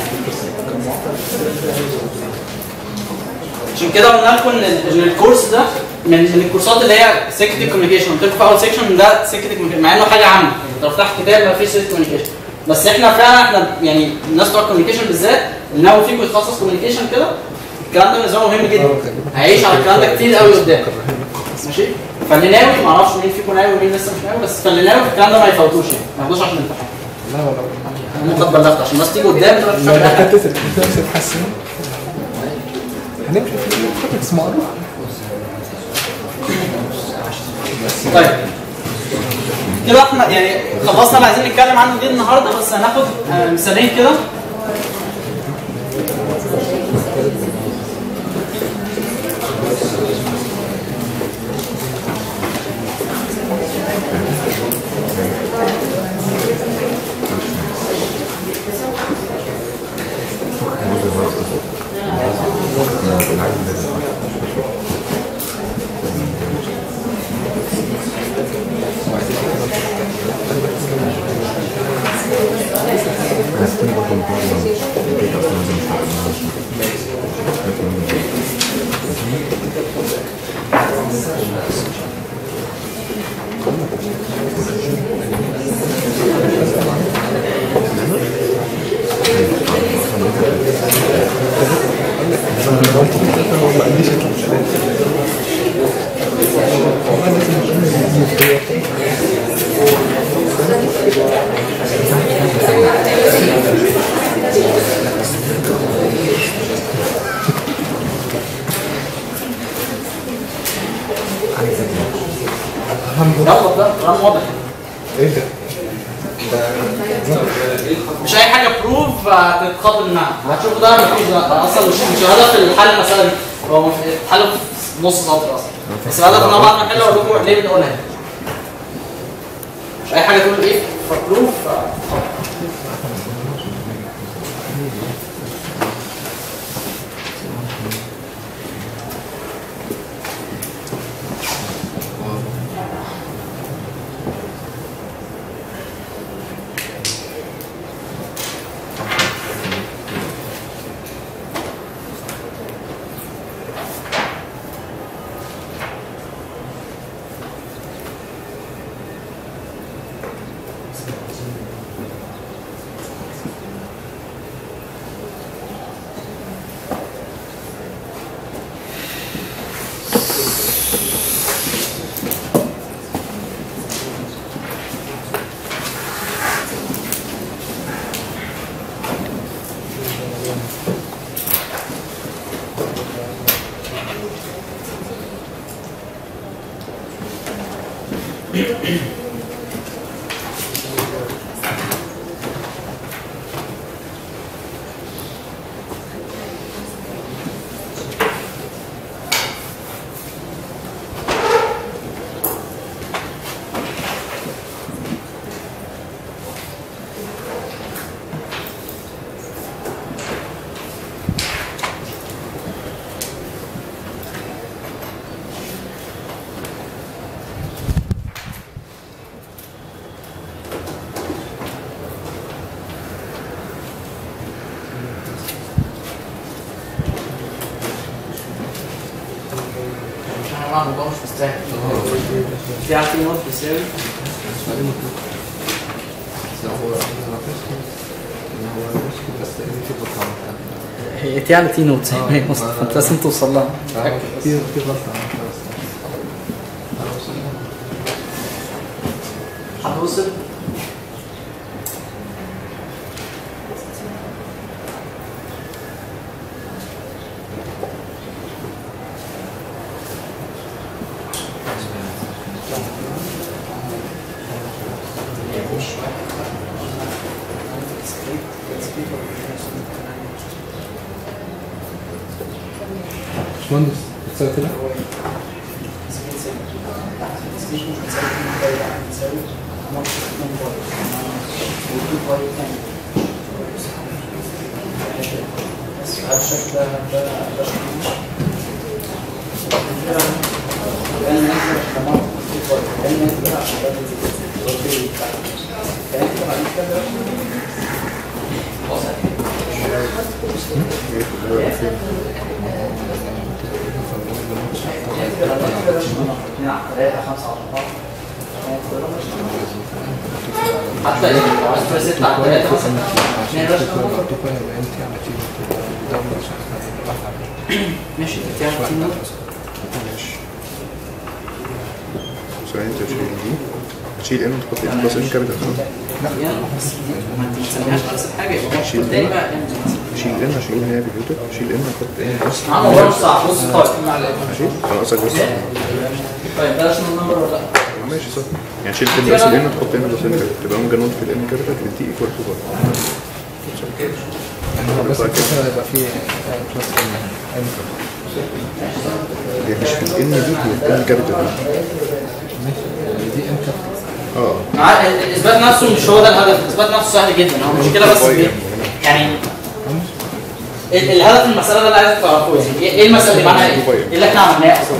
عشان كده قلنا لكم ان ان الكورس ده من من الكورسات اللي هي سكتيف كوميونيكيشن قلت لكم في اول سيكشن ده سكتيف كوميونيكيشن مع انه حاجه عامه انت لو فتحت كتاب ما فيش سكتيف كوميونيكيشن بس احنا فعلا احنا يعني الناس بتوع الكوميونيكيشن بالذات اللي ناوي فيكم يتخصص كوميونيكيشن كده الكلام ده بالنسبه له مهم جدا هيعيش على الكلام ده كتير قوي قدام ماشي فاللي ناوي ما اعرفش مين فيكم ناوي ومين لسه مش ناوي بس فاللي ناوي الكلام ده ما يفوتوش يعني ما ياخدوش عشان الامتحان لا ولا انا قد بلغت عشان الناس تيجي قدام تبقى مش لو فاكر أي حاجة. دكاتره الدكاتره تتحسن هنمشي في التوبكس معروف طيب كده احنا يعني خلصنا اللي عايزين نتكلم عنه دي النهارده بس هناخد آه، مثالين كده يلا ده كلام واضح ايه ده؟ مش اي حاجه بروف هتتخاطب معاها هتشوفوا ده مفيش ده اصلا مش مش هدف الحل المساله دي هو مف- الحل في نص سطر اصلا بس الهدف ان انا بعد ما احل اقول لكم ليه بنقولها هنا. مش اي حاجه تقول ايه فبروف مش عارف الموضوع مش مستاهل في عارفين نوت بيساوي هي تي على تي نوت هي مصطفى انت لازم توصل لها في في غلطه عملتها بس حد وصل باشمهندس بتساوي كده حتى لو عايز تبقى ستة على ثلاثة مثلا اثنين بس ماشي تي على تي نوت ثواني انت تشيل دي تشيل ام تحط ام بلس ام كابيتال صح؟ يعني بس ما انت ما تسميهاش نفس الحاجة يبقى هو شيل تاني بقى شيل ام عشان اقول ان هي بيوتر شيل ام احط ام بس عم والله مش صعب بص طيب ماشي انا قصدك بس طيب بلاش من النمبر ولا لا ماشي صح يعني شيل ام بس الام تحط ام بلس ام كابيتال تبقى اوميجا نوت في الام كابيتال في التي ايكوال تو هو بس الفكره يبقى في بلس ام هي مش في الام دي هي الام كابيتال دي ام كابيتال اه مع الاثبات نفسه مش هو ده الهدف الاثبات نفسه سهل جدا هو المشكله بس بي- يعني ال- الهدف من المساله ده اللي عايزك تعرفوه يعني ايه إيه المساله اللي معناها ايه؟ ايه اللي احنا عملناه اصلا؟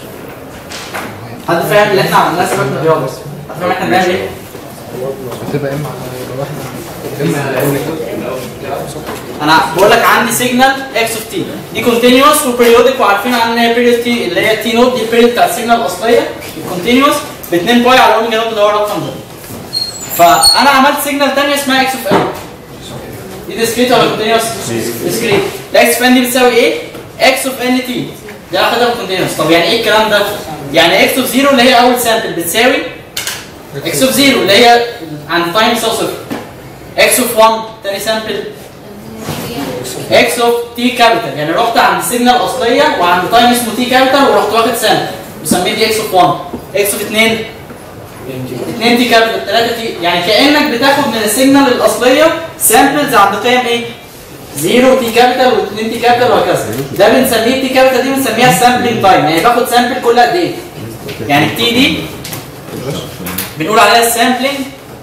حد فاهم اللي احنا عملناه سيبك من الرياضه حد فاهم احنا بنعمل ايه؟ هتبقى ام على واحده ام انا بقول لك عندي سيجنال اكس اوف تي دي كونتينوس وبريودك وعارفين عنها ان هي بيريود تي اللي هي تي نوت دي البيريود بتاع السيجنال الاصليه الكونتينوس ب 2 باي على اوميجا نوت اللي هو رقم ده فانا عملت سيجنال ثانيه اسمها اكس اوف ان دي ديسكريت ولا كونتينوس؟ ديسكريت الاكس اوف ان دي بتساوي ايه؟ اكس اوف ان تي دي هاخدها بالكونتينوس طب يعني ايه الكلام ده؟ يعني اكس اوف 0 اللي هي اول سامبل بتساوي اكس اوف 0 اللي هي عند تايم يساوي صفر اكس اوف 1 تاني سامبل اكس اوف تي كابيتال يعني رحت عند السيجنال الاصليه وعند تايم اسمه تي كابيتال ورحت واخد سامبل وسميه دي اكس اوف 1 اكس اوف 2 2 تي كابيتال 3 تي يعني كانك بتاخد من السيجنال الاصليه سامبلز عند قيم ايه؟ 0 تي كابيتال و2 تي كابيتال وهكذا ده بنسميه تي كابيتال دي بنسميها سامبلنج تايم يعني باخد سامبل كل قد ايه؟ يعني التي دي بنقول عليها السامبلنج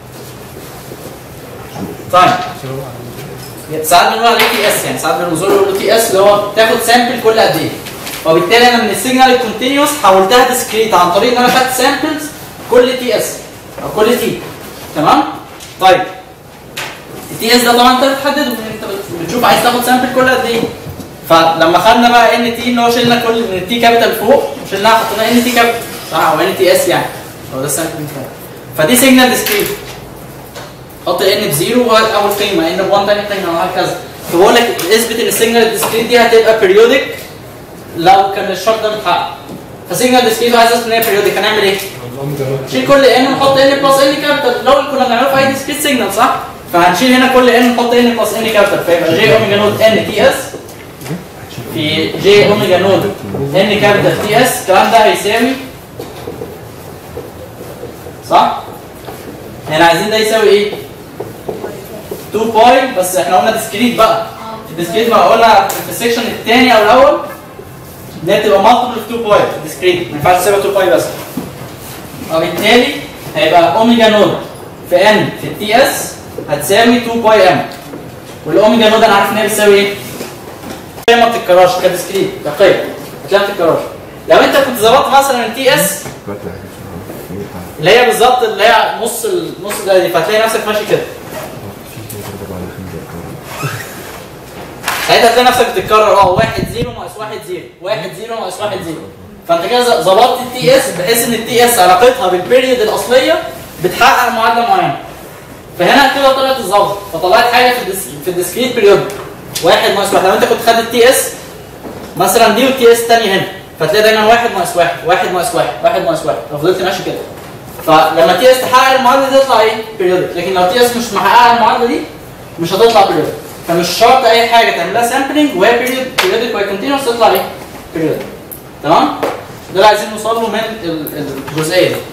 تايم ساعات بنقول عليه تي اس يعني ساعات بنقول له تي اس اللي هو بتاخد سامبل كل قد ايه وبالتالي انا من السيجنال الكونتينوس حولتها ديسكريت عن طريق ان انا خدت سامبلز كل تي اس او كل تي تمام طيب التي اس ده طبعا انت بتحدده انت بت- بتشوف عايز تاخد سامبل كل قد ايه فلما خدنا بقى ان تي اللي هو شلنا كل من التي كابيتال فوق وشلناها حطينا ان تي كابيتال صح او ان تي اس يعني هو ده السامبل بتاعي فدي سيجنال ديسكريت حط ان بزيرو هو اول قيمه ان ب1 تاني قيمه وهكذا فبقول لك اثبت ان السيجنال ديسكريت دي هتبقى بيريودك لو كان الشرط ده متحقق فسيجنال ديسكريت وعايز اثبت ان هي بيريودك هنعمل ايه؟ نشيل كل ان ونحط ان بلس ان كابيتال لو اللي كنا بنعمله في اي ديسكريت سيجنال صح؟ فهنشيل هنا كل ان نحط ان بلس ان كابيتال فيبقى جي اوميجا نود ان تي اس في جي اوميجا نود ان كابيتال تي اس الكلام ده هيساوي صح؟ احنا عايزين ده يساوي ايه؟ 2 باي بس احنا قلنا ديسكريت بقى في الديسكريت بقى قلنا في السكشن الثاني او الاول ان هي تبقى مالتيبل في 2 باي في الديسكريت ما ينفعش تسيبها 2 باي بس وبالتالي هيبقى اوميجا نود في ان في التي اس هتساوي 2 باي ام والاوميجا نود انا عارف ان هي بتساوي ايه؟ قيمه ما بتتكررش كديسكريت كقيم هتلاقيها ما بتتكررش لو انت كنت ظبطت مثلا التي اس اللي هي بالظبط اللي هي نص ال- نص الدايره دي فهتلاقي نفسك ماشي كده ساعتها هتلاقي نفسك بتتكرر اه 1 0 ناقص 1 0 1 0 ناقص 1 0 فانت كده ز- ظبطت التي اس بحيث ان التي اس علاقتها بالبيريود الاصليه بتحقق معادله معينه فهنا كده طلعت الظبط فطلعت حاجه في الديس في الديسكريت بيريود 1 ناقص 1 لو انت كنت خدت التي اس مثلا دي والتي اس الثانيه هنا فتلاقي دايما 1 ناقص 1 1 ناقص 1 1 ناقص 1 لو فضلت ماشي كده فلما تي اس تحقق المعادله دي تطلع ايه؟ بيريودك لكن لو تي اس مش محققه المعادله دي مش هتطلع بيريودك فمش شرط اي حاجه تعملها سامبلنج وهي بيريود بيريودك وهي كونتينوس تطلع ايه؟ بيريودك تمام؟ ده اللي عايزين نوصل له من ال- الجزئيه دي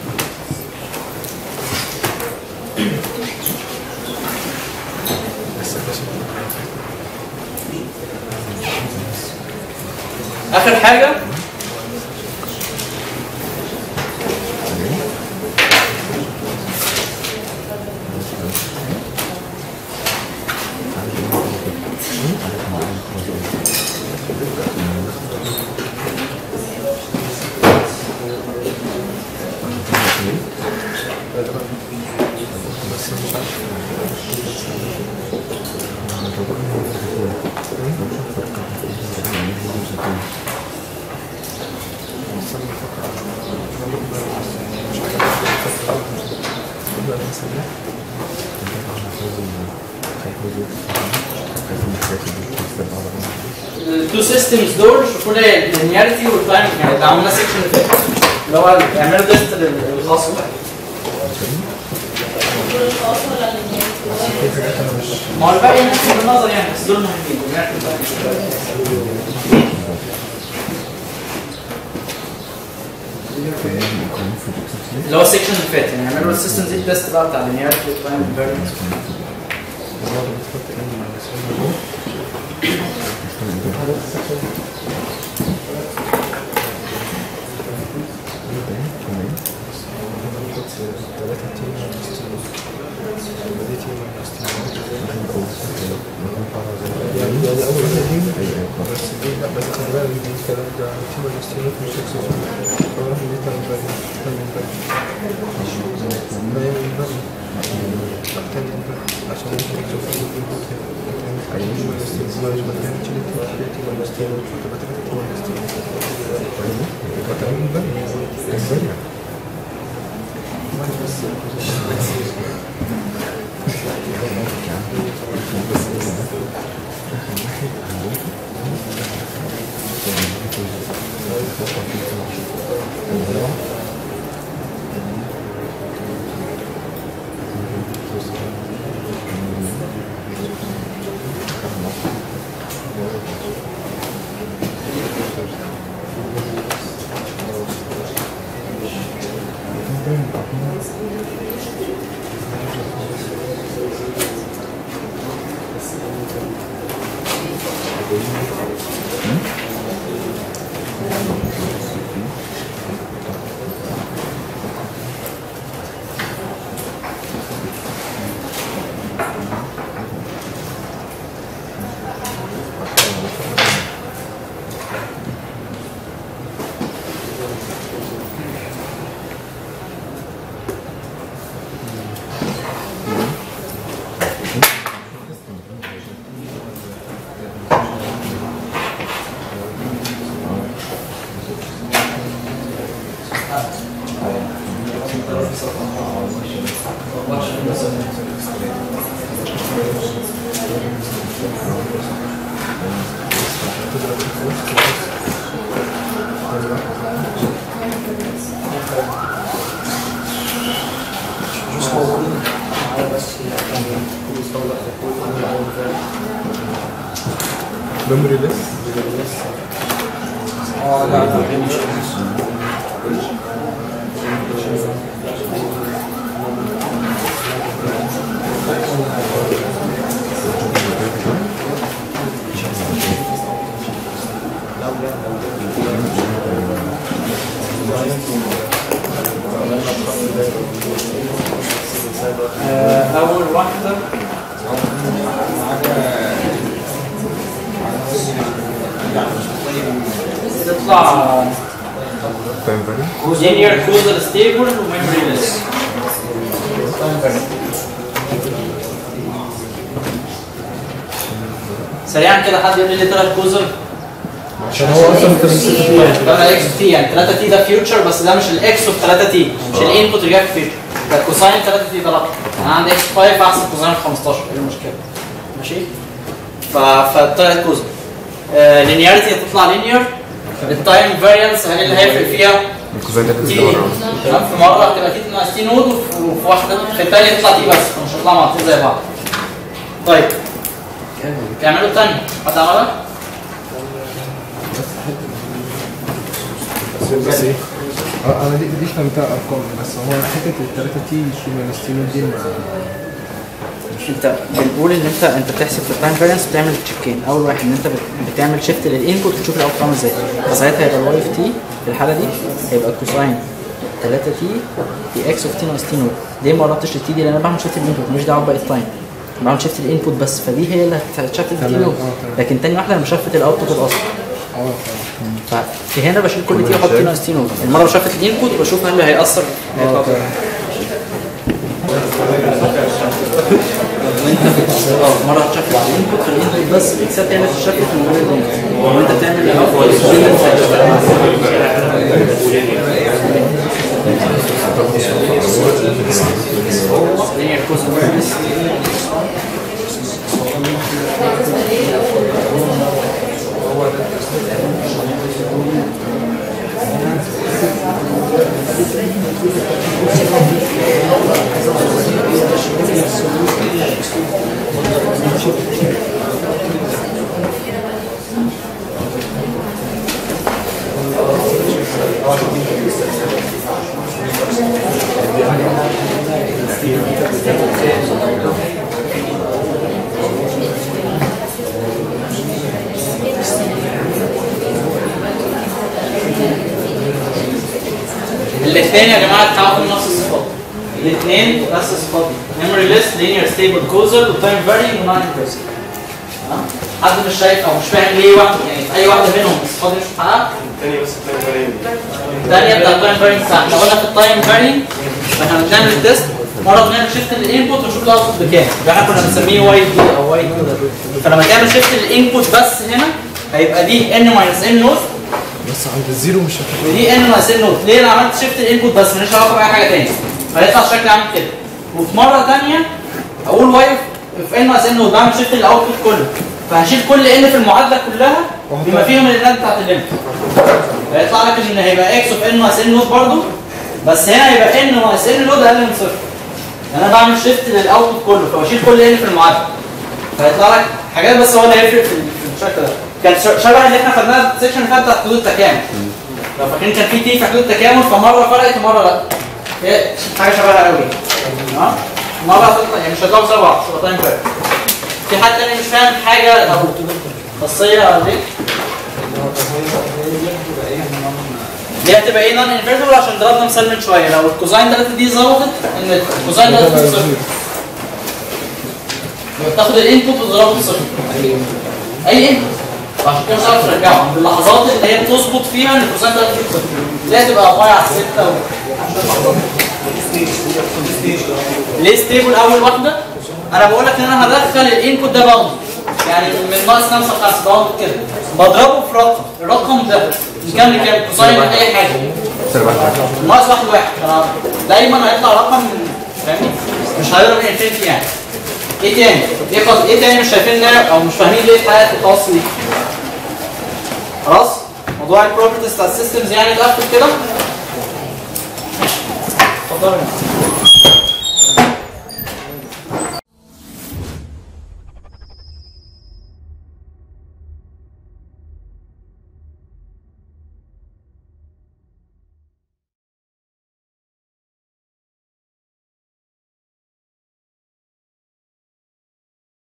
اخر حاجه التو سيستمز دول شوفوا لي اللينياريتي والتايم يعني اللي عملنا سيكشن اللي فات اللي هو يعملوا تيست للخاص بقى ما هو الباقي نفس النظر يعني بس دول مهمين اللي هو السيكشن اللي فات يعني يعملوا السيستم زي تيست بقى بتاع اللينياريتي والتايم والفارينس يعني اول واحده دي بس دي لا بس خلي بالك دي كده ده تيم الاستيلوت مش اكسس فراح دي تاني بالي تاني بالي ما هي من بالي تاني بالي عشان ممكن تشوف ايوه تيم الاستيلوت ما مش مكان تشيل تيم الاستيلوت فتبقى تبقى تيم الاستيلوت فتبقى من بالي من بالي ميموري ليس اه لا لا مش آه، أول واحدة تطلع تايم فاري linear causal stable وميموري less سريعا كده حد يقول لي ليه طلعت كوزل عشان هو اصلا كان طلع اكس تي يعني 3 تي ده فيوتشر بس ده مش الاكس اوف 3 تي مش الانبوت اللي جاي في فيوتشر ده كوساين 3 تي ده لا انا عندي اكس 5 احسن كوساين 15 ايه المشكله ماشي ف فطلعت كوزل لينياريتي هتطلع لينير التايم فاريانس هل اللي هيفرق فيها الكوزين ده تي تمام في مره هتبقى تي ناقص تي نود وفي وفي واحده في الثانيه تطلع تي بس مش هتطلع مرتين زي بعض طيب كملوا الثانيه هتعملها بس ايه اه انا دي دي فهمتها ارقام بس هو حته الثلاثه تي شو من الستينات دي ما- انت بنقول ان انت انت بتحسب في التايم فارينس بتعمل تشيكين اول واحد ان انت بت- بتعمل شيفت للانبوت وتشوف الاوت عامل ازاي فساعتها هيبقى الواي في تي في الحاله دي هيبقى كوساين 3 تي في اكس اوف تي ناقص تي نوت ليه ما قربتش للتي دي لان انا بعمل شيفت للانبوت مش دعوه بباقي التايم بعمل شيفت للانبوت بس فدي هي اللي هتشفت التي تمام، نوت اه، تمام. لكن تاني واحده انا مشفت الاوتبوت الاصلي اه ففي هنا بشيل كل تي واحط تي ناقص تي نوت المره بشفت الانبوت بشوف هل هيأثر هيطلع كده. وانت بت- اه مره هتشفت على الانبوت في الانبوت بس الاكسات تعمل تشفت من غير الانبوت وانت بتعمل الاوتبوت الاثنين يا جماعه اتعاملوا نفس الصفات الاثنين نفس الصفات دي ميموري ليس لينير ستيبل كوزل وتايم فارينج ونون انكلوسيف حد مش شايف او مش فاهم ليه واحد يعني في اي واحده منهم الصفات دي مش متحققه الثانية بس الثانية فارين الثانيه بتاع التايم فارينج صح احنا قلنا في التايم فارينج احنا بنعمل التيست مره بنعمل شيفت للانبوت ونشوف الاوتبوت بكام ده احنا كنا بنسميه واي دي او واي دي فلما تعمل شيفت للانبوت بس هنا هيبقى دي ان ماينس ان نوت بس عند الزيرو مش هتفرق ودي ان ناقص ان نوت ليه انا عملت شيفت الانبوت بس ماليش علاقه باي حاجه تاني فيطلع الشكل عامل كده وفي مره ثانيه اقول واي في ان ناقص ان نوت بعمل شيفت للاوتبوت كله فهشيل كل ان في المعادله كلها بما فيهم الانات بتاعت الليمت فيطلع لك ان هيبقى اكس اوف ان ناقص ان نوت برضه بس هنا هيبقى ان ناقص ان نوت اقل من صفر يعني انا بعمل شيفت للاوتبوت كله فبشيل كل ان في المعادله فيطلع لك حاجات بس هو اللي هيفرق في في الشكل ده كان ش- شبه اللي احنا خدناها في السكشن اللي فات بتاعت حدود التكامل لو فاكرين كان في تي في حدود التكامل فمره فرقت ومره لا هي حاجه شبهها قوي تمام مره هتطلع يعني مش هتطلعوا زي بعض تبقى تايم فرق في حد تاني مش فاهم حاجه او خاصيه دي دي هتبقى ايه نون انفيرتبل عشان ضربنا مثال من شويه لو الكوزاين 3 دي ظبطت ان الكوزاين 3 صفر يبقى تاخد الانبوت وتضربه بصفر اي انبوت عشان كده مش هتعرف ترجعه عند اللحظات اللي هي تظبط فيها ان الكوزاين 3 دي صفر اللي هي تبقى باي على 6 و... ليه ستيبل اول واحده انا بقول لك ان انا هدخل الانبوت ده باوند يعني من ناقص 5 5 باوند كده بضربه في رقم الرقم ده من كام لكام كوساين اي حاجه ناقص واحد واحد أنا دايما هيطلع رقم فاهمني مش هيقدر من انفينيتي يعني ايه تاني؟ ايه قصد ايه تاني مش شايفين او مش فاهمين ليه الحياه الخاص دي خلاص موضوع البروبرتيز بتاع السيستمز يعني اتقفل كده اتفضلوا